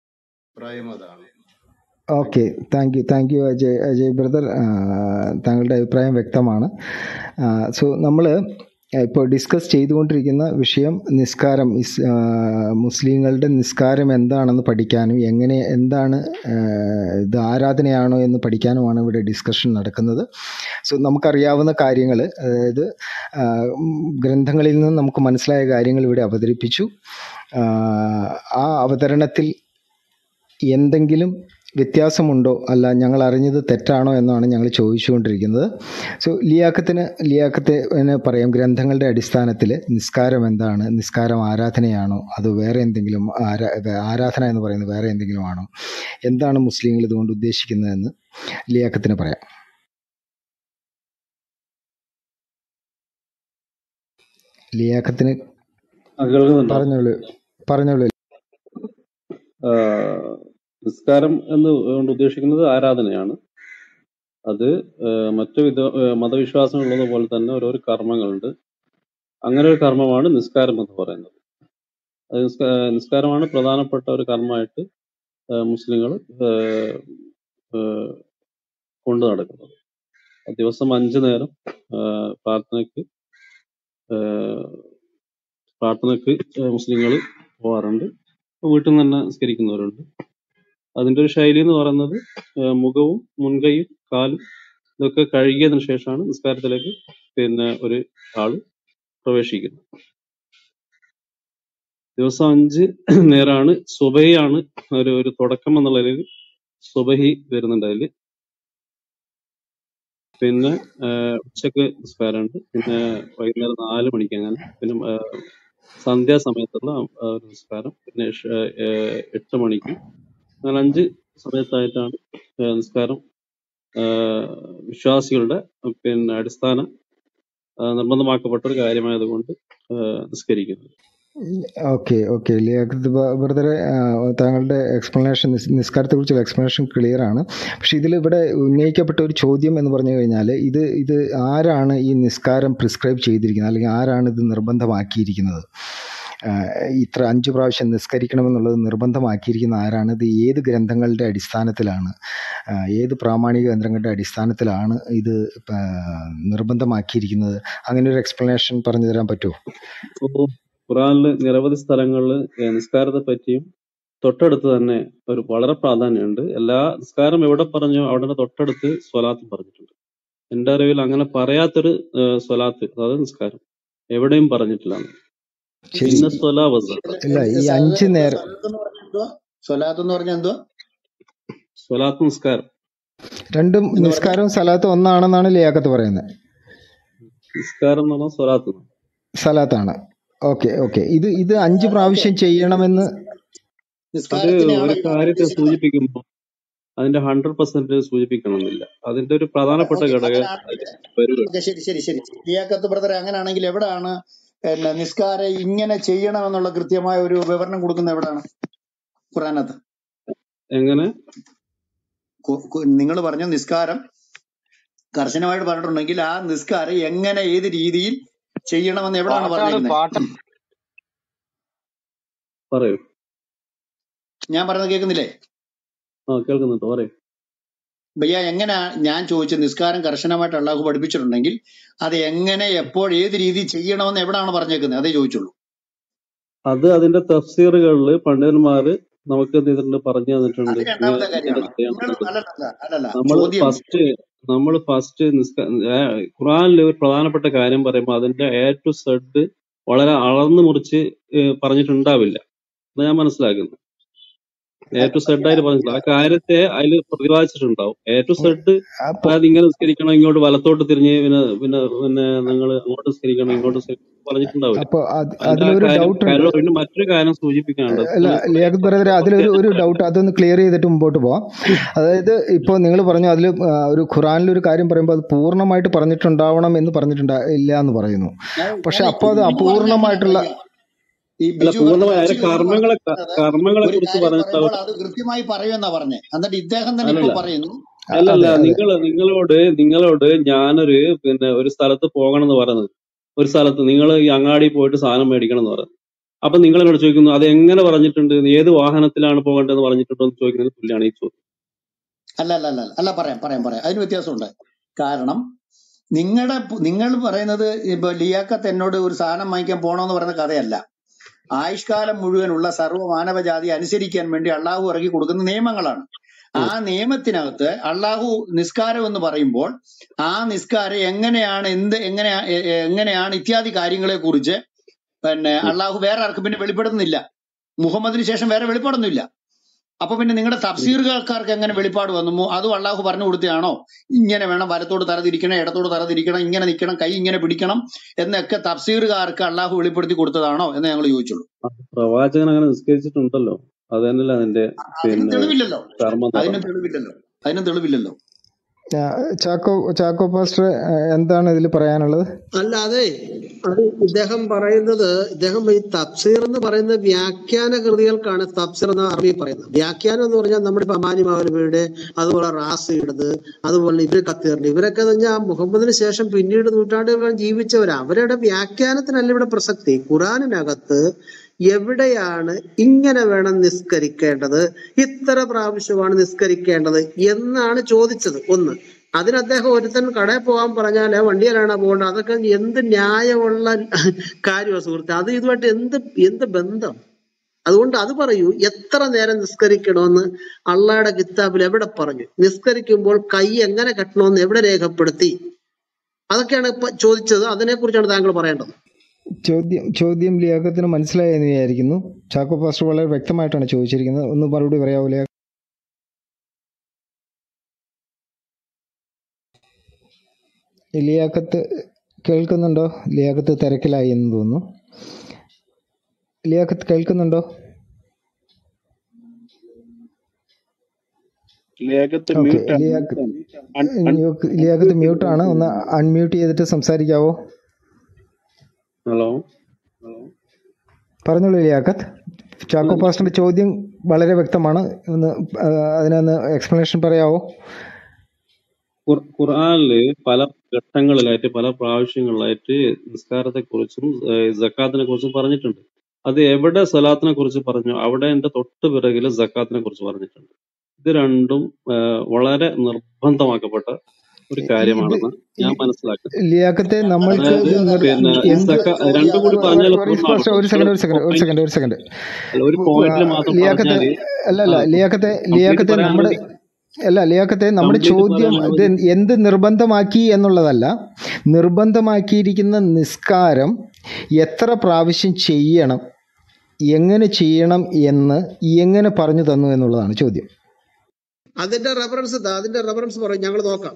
അഭിപ്രായം അതാണ്
okay thank you thank you Ajay Ajay brother താങ്കളുടെ അഭിപ്രായം വ്യക്തമാണ് സോ നമ്മൾ ഇപ്പോൾ ഡിസ്കസ് ചെയ്തുകൊണ്ടിരിക്കുന്ന വിഷയം നിസ്കാരം ഇസ് ആ, മുസ്ലിങ്ങളുടെ നിസ്കാരം എന്താണെന്ന് പഠിക്കാനും എങ്ങനെ എന്താണ് ആ, ഇത് ആരാധനയാണോ എന്ന് പഠിക്കാനുമാണ് ഇവിടെ ഡിസ്കഷൻ നടക്കുന്നത് സോ നമുക്കറിയാവുന്ന കാര്യങ്ങൾ അതായത് ആ, ഉം, ഗ്രന്ഥങ്ങളിൽ നിന്ന് നമുക്ക് മനസ്സിലായ കാര്യങ്ങൾ ഇവിടെ അവതരിപ്പിച്ചു ആ, ആ അവതരണത്തിൽ എന്തെങ്കിലും വ്യത്യാസമുണ്ടോ അല്ല ഞങ്ങൾ അറിഞ്ഞത് തെറ്റാണോ എന്നാണ് ഞങ്ങൾ ചോദിച്ചുകൊണ്ടിരിക്കുന്നത് സോ ലിയാക്കത്തിന് ലിയാക്കത്തിന് പറയാം ഗ്രന്ഥങ്ങളുടെ അടിസ്ഥാനത്തിൽ നിസ്കാരം എന്താണ് നിസ്കാരം ആരാധനയാണോ അത് വേറെ എന്തെങ്കിലും ആരാ ആരാധന എന്ന് പറയുന്നത് വേറെ എന്തെങ്കിലും ആണോ എന്താണ് മുസ്ലിങ്ങൾ ഇതുകൊണ്ട് ഉദ്ദേശിക്കുന്നതെന്ന് ലിയാക്കത്തിന് പറയാം ലിയാക്കത്തിന്
ആ, കേൾക്കുന്നുണ്ടോ
പറഞ്ഞോളൂ പറഞ്ഞോളൂ
ആഹ് നിസ്കാരം എന്ന് കൊണ്ട് ഉദ്ദേശിക്കുന്നത് ആരാധനയാണ് അത് ആഹ് മറ്റു വിധ ആഹ് മതവിശ്വാസങ്ങളുള്ളത് പോലെ തന്നെ ഓരോരോ കർമ്മങ്ങളുണ്ട് അങ്ങനെ ഒരു കർമ്മമാണ് നിസ്കാരം എന്ന് പറയുന്നത് അത് നിസ്കാ- നിസ്കാരമാണ് പ്രധാനപ്പെട്ട ഒരു കർമ്മമായിട്ട് മുസ്ലിങ്ങൾ കൊണ്ടു നടക്കുന്നത് ദിവസം അഞ്ചു നേരം ആഹ് പ്രാർത്ഥനയ്ക്ക് ആഹ് പ്രാർത്ഥനയ്ക്ക് മുസ്ലിങ്ങൾ പോകാറുണ്ട് വീട്ടിൽ നിന്ന് തന്നെ നിസ്കരിക്കുന്നവരുണ്ട് അതിന്റെ ഒരു ശൈലി എന്ന് പറയുന്നത് ആഹ് മുഖവും മുൻകൈയും കാലും ഇതൊക്കെ കഴുകിയതിനു ശേഷമാണ് നിസ്കാരത്തിലേക്ക് പിന്നെ ഒരു ആള് പ്രവേശിക്കുന്നത് ദിവസം അഞ്ച് നേരമാണ് സുബഹിയാണ് ഒരു ഒരു തുടക്കം എന്നുള്ള നിലയിൽ സുബഹി വരുന്നുണ്ട് അതില് പിന്നെ ആഹ് ഉച്ചക്ക് നിസ്കാരമുണ്ട് പിന്നെ വൈകുന്നേരം നാല് മണിക്ക് അങ്ങനെ പിന്നെ ആഹ് സന്ധ്യാസമയത്തുള്ള ആ ഒരു നിസ്കാരം പിന്നെ ഇഷ- ആഹ് എട്ട് മണിക്ക് അങ്ങനെ അഞ്ച് സമയത്തായിട്ടാണ് ആഹ് നിസ്കാരം ആഹ് വിശ്വാസികളുടെ പിന്നെ അടിസ്ഥാന ആഹ് നിർബന്ധമാക്കപ്പെട്ട ഒരു കാര്യമായതുകൊണ്ട് ആഹ് നിസ്കരിക്കുന്നത്
ഓക്കെ ഓക്കെ ലിയാഖത്ത് ബ്രദറെ താങ്കളുടെ എക്സ്പ്ലനേഷൻ നിസ്കാരത്തെക്കുറിച്ചുള്ള എക്സ്പ്ലനേഷൻ ക്ലിയർ ആണ് പക്ഷെ ഇതിൽ ഇവിടെ ഉന്നയിക്കപ്പെട്ട ഒരു ചോദ്യം എന്ന് പറഞ്ഞു കഴിഞ്ഞാൽ ഇത് ഇത് ആരാണ് ഈ നിസ്കാരം പ്രിസ്ക്രൈബ് ചെയ്തിരിക്കുന്നത് അല്ലെങ്കിൽ ആരാണ് ഇത് നിർബന്ധമാക്കിയിരിക്കുന്നത് ആഹ് ഇത്ര അഞ്ച് പ്രാവശ്യം നിസ്കരിക്കണമെന്നുള്ളത് നിർബന്ധമാക്കിയിരിക്കുന്ന ആരാണ് ഇത് ഏത് ഗ്രന്ഥങ്ങളുടെ അടിസ്ഥാനത്തിലാണ് ആഹ് ഏത് പ്രാമാണിക ഗ്രന്ഥങ്ങളുടെ അടിസ്ഥാനത്തിലാണ് ഇത് ആഹ് നിർബന്ധമാക്കിയിരിക്കുന്നത് അങ്ങനെ ഒരു എക്സ്പ്ലനേഷൻ പറഞ്ഞു തരാൻ പറ്റുമോ
ഇപ്പോ ഖുറാനില് നിരവധി സ്ഥലങ്ങളിൽ നിസ്കാരത്തെ പറ്റിയും തൊട്ടടുത്ത് തന്നെ ഒരു വളരെ പ്രാധാന്യമുണ്ട് എല്ലാ നിസ്കാരം എവിടെ പറഞ്ഞോ അവിടെ തന്നെ തൊട്ടടുത്ത് സ്വലാത്ത് പറഞ്ഞിട്ടുണ്ട് എന്റെ അറിവിൽ അങ്ങനെ പറയാത്തൊരു ഏഹ് സ്വലാത്ത് അതായത് നിസ്കാരം എവിടെയും പറഞ്ഞിട്ടില്ല
ശരി
ഇന്ന സ്വലാ വസ
ഇല്ല ഈ അഞ്ച് നേരം
സ്വലാത്ത് എന്ന് പറഞ്ഞാൽ എന്തുവാ
സ്വലാത്ത് നിസ്കാരം
രണ്ടും
എന്ന് പറഞ്ഞാൽ
നിസ്കാരവും സലാത്തും ഒന്നാണെന്നാണ് ലിയാക്കത്ത് പറയുന്നത്
നിസ്കാരം എന്ന് പറഞ്ഞാൽ സ്വലാത്ത് എന്നാണ്.
സലാത്താണ് ഓക്കെ ഓക്കെ ഇത് ഇത് അഞ്ച് പ്രാവശ്യം ചെയ്യണമെന്ന്
അത്
നിസ്കാരത്തിനെയാണോ
ഒരു
ഇവിടെ
കാര്യത്തെ
ഉദ്ദേശിക്കുന്നത്
സൂചിപ്പിക്കുമ്പോൾ അതിന്റെ ഹൺഡ്രഡ് പെർസെന്റ് സൂചിപ്പിക്കണമെന്നില്ല അതിന്റെ ഒരു പ്രധാനപ്പെട്ട
ഓക്കെ
ഘടകം
അങ്ങനെയാണെങ്കിൽ
വരുക
ഓക്കെ ശരി ശരി ശരി ലിയാക്കത്ത് ബ്രദറെ അങ്ങനെയാണെങ്കിൽ എവിടാണ് പിന്നെ നിസ്കാരം ഇങ്ങനെ ചെയ്യണമെന്നുള്ള കൃത്യമായ ഒരു വിവരണം കൊടുക്കുന്ന എവിടാണ് ഖുറാനകത്ത്
എങ്ങനെ
നിങ്ങൾ പറഞ്ഞ നിസ്കാരം കർശനമായിട്ട് പറഞ്ഞിട്ടുണ്ടെങ്കിൽ ആ നിസ്കാരം എങ്ങനെ ഏത് രീതിയിൽ ചെയ്യണമെന്ന് എവിടാണ്
പാട്ടാണ്
പറഞ്ഞിരിക്കുന്നത്
പാട്ട്
പറയൂ
ഞാൻ പറയുന്നത് കേൾക്കുന്നില്ലേ
ആ കേൾക്കുന്നുണ്ട് പറയൂ
ഭയ്യ എങ്ങനെ ഞാൻ ചോദിച്ച നിസ്കാരം കർശനമായിട്ട് അള്ളാഹു പഠിപ്പിച്ചിട്ടുണ്ടെങ്കിൽ അത് എങ്ങനെ എപ്പോൾ ഏത് രീതിയിൽ ചെയ്യണമെന്ന് എവിടാണ് പറഞ്ഞേക്കുന്നത് അതേ ചോദിച്ചുള്ളൂ
അത് അതിന്റെ തഫ്സീറുകളിൽ പണ്ഡിതന്മാര് നമുക്ക് എന്ത് ചെയ്തിട്ടുണ്ട് പറഞ്ഞു തന്നിട്ടുണ്ട്
അത്
ഇങ്ങനെ
രണ്ടാമത്തെ
ഇങ്ങനെ
കാര്യമാണ്
ചെയ്യാൻ
നിങ്ങൾ
പറ്റും
അല്ലല്ല അല്ലല്ല
നമ്മൾ
ചോദ്യം
ഫസ്റ്റ് നമ്മൾ ഫസ്റ്റ് ഖുറാനിൽ ഒരു പ്രധാനപ്പെട്ട കാര്യം പറയുമ്പോൾ അതിന്റെ എ ടു സെഡ് വളരെ അളന്നു മുറിച്ച് ഏഹ് പറഞ്ഞിട്ടുണ്ടാവില്ല എന്ന് ഞാൻ മനസ്സിലാക്കുന്നു എ ടു സെഡ് ആയിട്ട് പറഞ്ഞിട്ടില്ല ആ കാര്യത്തെ അതിൽ പ്രതിപാദിച്ചിട്ടുണ്ടാവും എ ടു സെഡ്
അപ്പൊ
അതായത് ഇങ്ങനെ നിസ്കരിക്കണം ഇങ്ങോട്ട് വലത്തോട്ട് തിരിഞ്ഞ് പിന്നെ പിന്നെ പിന്നെ നിങ്ങൾ അങ്ങോട്ട് നിസ്കരിക്കണം ഇങ്ങോട്ട് നിസ്കരിക്കണം പറഞ്ഞിട്ടുണ്ടാവില്ല
അപ്പൊ അത്
അതിന്റെ ആ
അതിലൊരു
കാര്യം
ഡൗട്ട് ഉണ്ട്
കാര്യം പിന്നെ മറ്റൊരു കാര്യം സൂചിപ്പിക്കാനുണ്ട്
അല്ല
നിങ്ങൾ
ലിയാഖത്ത് ബ്രദറെ അതിലൊരു ഒരു ഡൗട്ട് അതൊന്ന് ക്ലിയർ ചെയ്തിട്ട് മുമ്പോട്ട് പോവാം അതായത് ഇപ്പോൾ നിങ്ങൾ പറഞ്ഞു അതിൽ ഒരു ഖുറാനിൽ ഒരു കാര്യം പറയുമ്പോൾ അത് പൂർണ്ണമായിട്ട് പറഞ്ഞിട്ടുണ്ടാവണം എന്ന് പറഞ്ഞിട്ടുണ്ടാ ഇല്ല എന്ന് പറയുന്നു
ഞാൻ
പക്ഷെ
ഞാൻ
അപ്പോൾ അത്
ബിജു പറഞ്ഞ അങ്ങനെയാണ്
അപൂർണമായിട്ടുള്ള
ഭയ്യ ഈ
അല്ല
ബിജു പറഞ്ഞ
പൂർണ്ണമായ അതിന്റെ
തഫ്സീർ എന്ന്
കർമ്മങ്ങളെ
പറയുന്നത്
കർമ്മങ്ങളെ
ഒരു
കുറിച്ച്
കാര്യം
പറഞ്ഞിട്ട്
പറയുമ്പോൾ
അവർ
അത് കൃത്യമായി പറയുമെന്നാ പറഞ്ഞേ എന്നിട്ട് ഇദ്ദേഹം തന്നെ ഇപ്പൊ
അല്ലല്ല
പറയുന്നു
അ-
അല്ലല്ല
അതെ അതെ
നിങ്ങൾ നിങ്ങളോട് നിങ്ങളോട് ഞാനൊരു പിന്നെ ഒരു സ്ഥലത്ത് പോകണം എന്ന് പറയുന്നത് ഒരു സ്ഥലത്ത് നിങ്ങൾ ഈ അങ്ങാടി പോയിട്ട് സാധനം മേടിക്കണം എന്ന് പറയുന്നത് അപ്പൊ നിങ്ങൾ എന്നോട് ചോദിക്കുന്നു അത് എങ്ങനെ പറഞ്ഞിട്ടുണ്ട് ഏത് വാഹനത്തിലാണ് പോകേണ്ടതെന്ന് പറഞ്ഞിട്ടുണ്ടോ എന്ന് ചോദിക്കുന്നത് തുല്യമാണ് ഈ ചോദ്യം
അല്ല അല്ല അല്ല അല്ല പറയാം പറയാം പറയാം അതിന് വ്യത്യാസമുണ്ട് കാരണം നിങ്ങളുടെ നിങ്ങൾ പറയുന്നത് ഇപ്പൊ ലിയാക്കത്ത് എന്നോട് ഒരു സാധനം വാങ്ങിക്കാൻ പോണോന്ന് പറയുന്ന കഥയല്ല ആയുഷ്കാലം മുഴുവനുള്ള സർവ്വ മാനവജാതി അനുസരിക്കാൻ വേണ്ടി അള്ളാഹു ഇറക്കി കൊടുക്കുന്ന നിയമങ്ങളാണ് ആ
ഉം.
നിയമത്തിനകത്ത് അള്ളാഹു നിസ്കാരം എന്ന് പറയുമ്പോൾ ആ നിസ്കാരം എങ്ങനെയാണ് എന്ത് എങ്ങനെയാ എ- എ- എങ്ങനെയാണ് ഇത്യാദി കാര്യങ്ങളെ കുറിച്ച് പിന്നെ
ഉം.
അള്ളാഹു വേറെ ആർക്കും പിന്നെ വെളിപ്പെടുന്നില്ല മുഹമ്മദിന് ശേഷം വേറെ വെളിപ്പാടൊന്നുമില്ല അപ്പൊ പിന്നെ നിങ്ങളുടെ
ഉം.
തഫ്സീറുകാർക്ക് എങ്ങനെ വെളിപ്പാട് വന്നു അതും അള്ളാഹു പറഞ്ഞു കൊടുത്തതാണോ ഇങ്ങനെ വേണം വലത്തോട് തലതിരിക്കണം ഇടത്തോട് തലതിരിക്കണം ഇങ്ങനെ നിൽക്കണം കൈ ഇങ്ങനെ പിടിക്കണം എന്നൊക്കെ തഫ്സീറുകാർക്ക് അള്ളാഹു വെളിപ്പെടുത്തി കൊടുത്തതാണോ എന്ന് ഞങ്ങൾ ചോദിച്ചുള്ളൂ
ആ പ്രവാചകൻ അങ്ങനെ നിസ്കരിച്ചിട്ടുണ്ടല്ലോ അത് തന്നെയല്ല അതിന്റെ
അതിനും
പിന്നെ
തെളിവില്ലല്ലോ
കർമ്മം എന്ന്
അതിനും
പറയുന്നത്
തെളിവില്ലല്ലോ അതിനും തെളിവില്ലല്ലോ
ആ, ചാക്കോ ചാക്കോ പാസ്റ്റർ ആ, എന്താണ് ഇതിൽ പറയാനുള്ളത്
അല്ല അതെ അത് ഇദ്ദേഹം പറയുന്നത് ഇദ്ദേഹം ഈ തഫ്സീർ എന്ന് പറയുന്ന വ്യാഖ്യാന കൃതികൾക്കാണ് തഫ്സീർ എന്ന് അറബി പറയുന്നത് വ്യാഖ്യാനം എന്ന് പറഞ്ഞാൽ നമ്മുടെ ഇപ്പൊ അമാനി മൗലവിയുടെ അതുപോലെ റാസിയുടേത് അതുപോലെ ഇവര് കത്തീറിന്റെ ഇവരൊക്കെ എന്ന് പറഞ്ഞാൽ മുഹമ്മദിന് ശേഷം പിന്നീട് നൂറ്റാണ്ടുകൾ ജീവിച്ചവരാ അവരുടെ വ്യാഖ്യാനത്തിനല്ല ഇവിടെ പ്രസക്തി ഖുറാനിനകത്ത് എവിടെയാണ് ഇങ്ങനെ വേണം നിസ്കരിക്കേണ്ടത് ഇത്ര പ്രാവശ്യമാണ് നിസ്കരിക്കേണ്ടത് എന്നാണ് ചോദിച്ചത് ഒന്ന് അതിന് അദ്ദേഹം ഒരുത്തൻ കടയിൽ പോകാൻ പറഞ്ഞാല് വണ്ടിയിലാണ് പോകേണ്ടത് അതൊക്കെ എന്ത് ന്യായമുള്ള കാര്യമാണ് സുഹൃത്തെ അത് ഇതുമായിട്ട് എന്ത് എന്ത് ബന്ധം അതുകൊണ്ട് അത് പറയൂ എത്ര നേരം നിസ്കരിക്കണമെന്ന് അള്ളാഹയുടെ കിതാബിൽ എവിടെ പറഞ്ഞു നിസ്കരിക്കുമ്പോൾ കൈ എങ്ങനെ കെട്ടണമെന്ന് എവിടെ രേഖപ്പെടുത്തി അതൊക്കെയാണ് ഇപ്പൊ ചോദിച്ചത് അതിനെ കുറിച്ചാണ് താങ്കൾ പറയേണ്ടത്
ചോദ്യം ചോദ്യം ലിയാക്കത്തിന് മനസ്സിലായെന്ന് വിചാരിക്കുന്നു ചാക്കോ പാസ്റ്റർ വളരെ വ്യക്തമായിട്ടാണ് ചോദിച്ചിരിക്കുന്നത് ഒന്ന് മറുപടി പറയാവോ ലിയാ ലിയാക്കത്ത് കേൾക്കുന്നുണ്ടോ ലിയാക്കത്ത് തിരക്കിലായി എന്ന് തോന്നുന്നു ലിയാക്കത്ത് കേൾക്കുന്നുണ്ടോ
ലേഖത്ത്
ഓക്കെ
മ്യൂട്ടാണ്
ലിയാക്ക്
അൺ- അൺ-
ലിയാക്കത്ത് മ്യൂട്ടാണ് ഒന്ന് അൺമ്യൂട്ട് ചെയ്തിട്ട് സംസാരിക്കാവോ
ഹലോ
പറഞ്ഞോളൂ ലിയാക്കത്ത് ചാക്കോ പാസ്റ്ററിന്റെ ചോദ്യം വളരെ വ്യക്തമാണ് ഒന്ന് ആ, അതിനൊന്ന് എക്സ്പ്ലനേഷൻ പറയാവോ
ഖുർ- ഖുർആനില് പല ഘട്ടങ്ങളിലായിട്ട് പല പ്രാവശ്യങ്ങളിലായിട്ട് നിസ്കാരത്തെ കുറിച്ചും ജക്കാത്തിനെ കുറിച്ചും പറഞ്ഞിട്ടുണ്ട് അത് എവിടെ സലാത്തിനെ കുറിച്ച് പറഞ്ഞു അവിടെ എന്റെ തൊട്ട് പിറകില് ജക്കാത്തിനെ കുറിച്ച് പറഞ്ഞിട്ടുണ്ട് ഇത് രണ്ടും ആ, വളരെ നിർബന്ധമാക്കപ്പെട്ട ഒരു
ഇത്
കാര്യമാണെന്ന് ഞാൻ മനസ്സിലാക്കുന്നത്
ലിയാക്കത്തെ നമ്മൾക്ക്
അതായത്
ഇത് നിർ-
പിന്നെ ഈ
എന്ത്
സക്ക രണ്ടും കൂടി പറഞ്ഞാൽ
റീസ് പാസ്റ്റർ ഒരു സെക്കൻഡ് ഒരു സെക്കൻഡ് ഒരു സെക്കൻഡ് ഒരു സെക്കൻഡ്
അല്ല ഒരു പോയിന്റിൽ മാത്രം
ലിയാക്കത്തെ
പറഞ്ഞാല്
അല്ല അല്ല
ആ
ലിയാക്കത്തെ
കംപ്ലീറ്റ്
ലിയാക്കത്തെ
പറയാൻ
നമ്മുടെ
അനുവദി
അല്ല ലിയാക്കത്തെ നമ്മുടെ
കംപ്ലീറ്റ്
ചോദ്യം
പറയാൻ
ഇത്
അനുവദി
എന്ത് നിർബന്ധമാക്കി എന്നുള്ളതല്ല നിർബന്ധമാക്കിയിരിക്കുന്ന നിസ്കാരം എത്ര പ്രാവശ്യം ചെയ്യണം എങ്ങനെ ചെയ്യണം എന്ന് എങ്ങനെ പറഞ്ഞു തന്നു എന്നുള്ളതാണ് ചോദ്യം
അതിന്റെ റെഫറൻസ് ഇതാ അതിന്റെ റെഫറൻസ് പറയും ഞങ്ങൾ നോക്കാം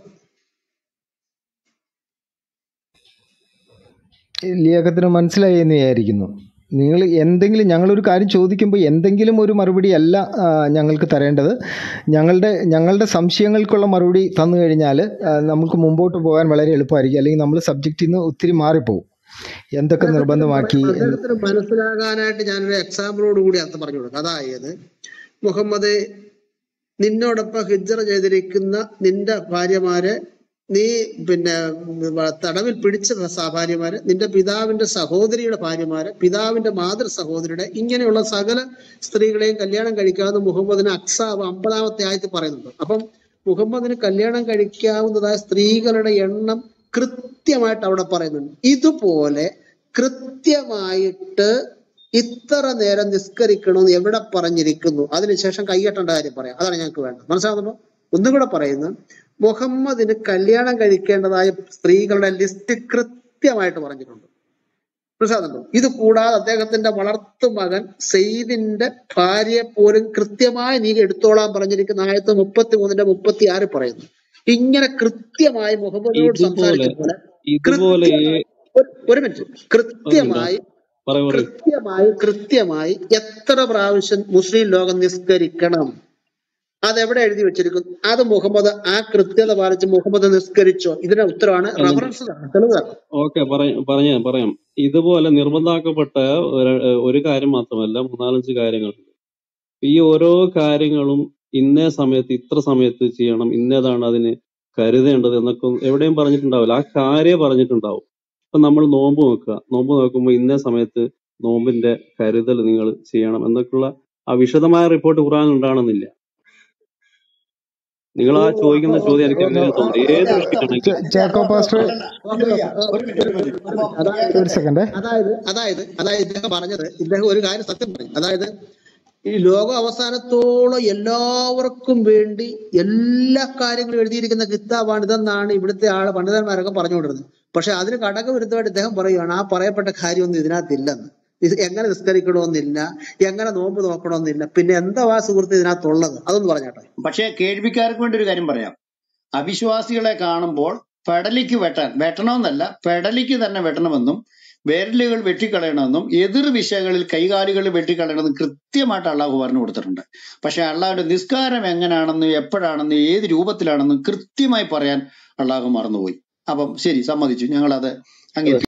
ലിയാക്കത്തിന് മനസ്സിലായി എന്ന് വിചാരിക്കുന്നു നിങ്ങൾ എന്തെങ്കിലും ഞങ്ങളൊരു കാര്യം ചോദിക്കുമ്പോൾ എന്തെങ്കിലും ഒരു മറുപടി അല്ല ആ, ഞങ്ങൾക്ക് തരേണ്ടത് ഞങ്ങളുടെ ഞങ്ങളുടെ സംശയങ്ങൾക്കുള്ള മറുപടി തന്നു കഴിഞ്ഞാൽ ആ, നമുക്ക് മുമ്പോട്ട് പോകാൻ വളരെ എളുപ്പമായിരിക്കും അല്ലെങ്കിൽ നമ്മൾ സബ്ജക്റ്റിൽ നിന്ന് ഒത്തിരി മാറിപ്പോകും എന്തൊക്കെ
അദ്ദേഹത്തിന്
നിർബന്ധമാക്കി
പറ-
എന്ന്
അദ്ദേഹത്തിന് മനസ്സിലാകാനായിട്ട് ഞാനൊരു എക്സാമ്പിളോട് കൂടി അത് പറഞ്ഞു കൊടുക്കാം അതായത് മുഹമ്മദ് നിന്നോടൊപ്പം ഹിജ്റ ചെയ്തിരിക്കുന്ന നിന്റെ ഭാര്യമാരെ നീ പിന്നെ ഉം, തടവിൽ പിടിച്ച സ- ഭാര്യമാരെ നിന്റെ പിതാവിന്റെ സഹോദരിയുടെ ഭാര്യമാരെ പിതാവിന്റെ മാതൃ സഹോദരിയുടെ ഇങ്ങനെയുള്ള സകല സ്ത്രീകളെയും കല്യാണം കഴിക്കാവുന്ന മുഹമ്മദിന് അക്സാബ് അമ്പതാമത്തെ ആയത്തിൽ പറയുന്നുണ്ട് അപ്പം മുഹമ്മദിന് കല്യാണം കഴിക്കാവുന്നതായ സ്ത്രീകളുടെ എണ്ണം കൃത്യമായിട്ട് അവിടെ പറയുന്നുണ്ട് ഇതുപോലെ കൃത്യമായിട്ട് ഇത്ര നേരം നിസ്കരിക്കണമെന്ന് എവിടെ പറഞ്ഞിരിക്കുന്നു അതിനുശേഷം കൈകെട്ടേണ്ട കാര്യം പറയാം അതാണ് ഞങ്ങൾക്ക് വേണ്ടത് മനസ്സിലാകുന്നുണ്ടോ ഒന്നും കൂടെ പറയുന്നു മുഹമ്മദിന് കല്യാണം കഴിക്കേണ്ടതായ സ്ത്രീകളുടെ ലിസ്റ്റ് കൃത്യമായിട്ട് പറഞ്ഞിട്ടുണ്ട് മനസ്സിലാകുന്നുണ്ടോ ഇത് കൂടാതെ അദ്ദേഹത്തിന്റെ വളർത്തു മകൻ സെയ്ദിന്റെ ഭാര്യയെ പോലും കൃത്യമായി നീ എടുത്തോളാൻ പറഞ്ഞിരിക്കുന്ന ആയത്ത് മുപ്പത്തി മൂന്നിന്റെ മുപ്പത്തി ആറ് പറയുന്നു ഇങ്ങനെ കൃത്യമായി മുഹമ്മദിനോട്
ഇതുപോലെ
സംസാരിക്കുമ്പോൾ
ഇതുപോലെ
കൃത്യമായി ഒരു ഒരു മിനിറ്റ്
ഒരു മിനിറ്റ്
കൃത്യമായി
പറയൂ പറയൂ
കൃത്യമായി കൃത്യമായി എത്ര പ്രാവശ്യം മുസ്ലിം ലോകം നിസ്കരിക്കണം അതെവിടെ എഴുതി വെച്ചിരിക്കുന്നു അത് മുഹമ്മദ് ആ കൃത്യത പാലിച്ച് മുഹമ്മദ് നിസ്കരിച്ചോ ഇതിന്റെ ഉത്തരവാണ്
അല്ല
റഫറൻസ് തെളിവാണ്
ഓക്കെ പറഞ്ഞ പറയാം ഇതുപോലെ നിർബന്ധമാക്കപ്പെട്ട ഒരു ഒരു കാര്യം മാത്രമല്ല മൂന്നാലഞ്ച് കാര്യങ്ങളുണ്ട് ഈ ഓരോ കാര്യങ്ങളും ഇന്നേ സമയത്ത് ഇത്ര സമയത്ത് ചെയ്യണം ഇന്നേതാണ് അതിന് കരുതേണ്ടത് എന്നൊക്കെ എവിടെയും പറഞ്ഞിട്ടുണ്ടാവില്ല ആ കാര്യം പറഞ്ഞിട്ടുണ്ടാവും ഇപ്പൊ നമ്മൾ നോമ്പ് നോക്കുക നോമ്പ് നോക്കുമ്പോൾ ഇന്ന സമയത്ത് നോമ്പിന്റെ കരുതൽ നിങ്ങൾ ചെയ്യണം എന്നൊക്കെയുള്ള ആ വിശദമായ റിപ്പോർട്ട് ഖുറാൻ ഉണ്ടാകണമെന്നില്ല നിങ്ങൾ ആ ചോദിക്കുന്ന ചോദ്യം എനിക്ക് അങ്ങനെ തോന്നുന്നു ഏത് വിഷയമാണെങ്കിലും
ജാക്കോ പാസ്റ്റർ
അല്ലല്ല ഒരു വയ്യ ഒരു മിനിറ്റ് ഒരു മിനിറ്റ് അപ്പൊ
അതായത്
ഒരു സെക്കൻഡ്
അതായത് അതായത് അതായത് ഇദ്ദേഹം പറഞ്ഞത് ഇദ്ദേഹം ഒരു കാര്യം സത്യം പറഞ്ഞു അതായത് ഈ ലോകം അവസാനത്തോളം എല്ലാവർക്കും വേണ്ടി എല്ലാ കാര്യങ്ങളും എഴുതിയിരിക്കുന്ന കിതാബാണ് ഇതെന്നാണ് ഇവിടുത്തെ ആള് പണ്ഡിതന്മാരൊക്കെ പറഞ്ഞുകൊണ്ടിരുന്നത് പക്ഷെ അതിന് കടകവിരുദ്ധമായിട്ട് ഇദ്ദേഹം പറയുകയാണ് ആ പറയപ്പെട്ട കാര്യമൊന്നും ഇതിനകത്തില്ലെന്ന് ഇത് എങ്ങനെ നിസ്കരിക്കണമെന്നില്ല എങ്ങനെ നോമ്പ് നോക്കണമെന്നില്ല പിന്നെ എന്താ ആ സുഹൃത്ത് ഇതിനകത്തുള്ളത് അതൊന്ന് പറഞ്ഞാട്ടെ
പക്ഷേ കേൾവിക്കാർക്ക് വേണ്ടി ഒരു കാര്യം പറയാം അവിശ്വാസികളെ കാണുമ്പോൾ പെടലിക്ക് വെട്ടാൻ വെട്ടണമെന്നല്ല പെടലിക്ക് തന്നെ വെട്ടണമെന്നും വിരലുകൾ വെട്ടിക്കളയണമെന്നും എതിർ വിഷയങ്ങളിൽ കൈകാലുകൾ വെട്ടിക്കളയണമെന്നും കൃത്യമായിട്ട് അള്ളാഹു പറഞ്ഞു കൊടുത്തിട്ടുണ്ട് പക്ഷെ അള്ളാഹുവിന്റെ നിസ്കാരം എങ്ങനെയാണെന്നും എപ്പോഴാണെന്നും ഏത് രൂപത്തിലാണെന്നും കൃത്യമായി പറയാൻ അള്ളാഹു മറന്നുപോയി അപ്പം ശരി സമ്മതിച്ചു ഞങ്ങൾ അത് അംഗീകരിച്ചു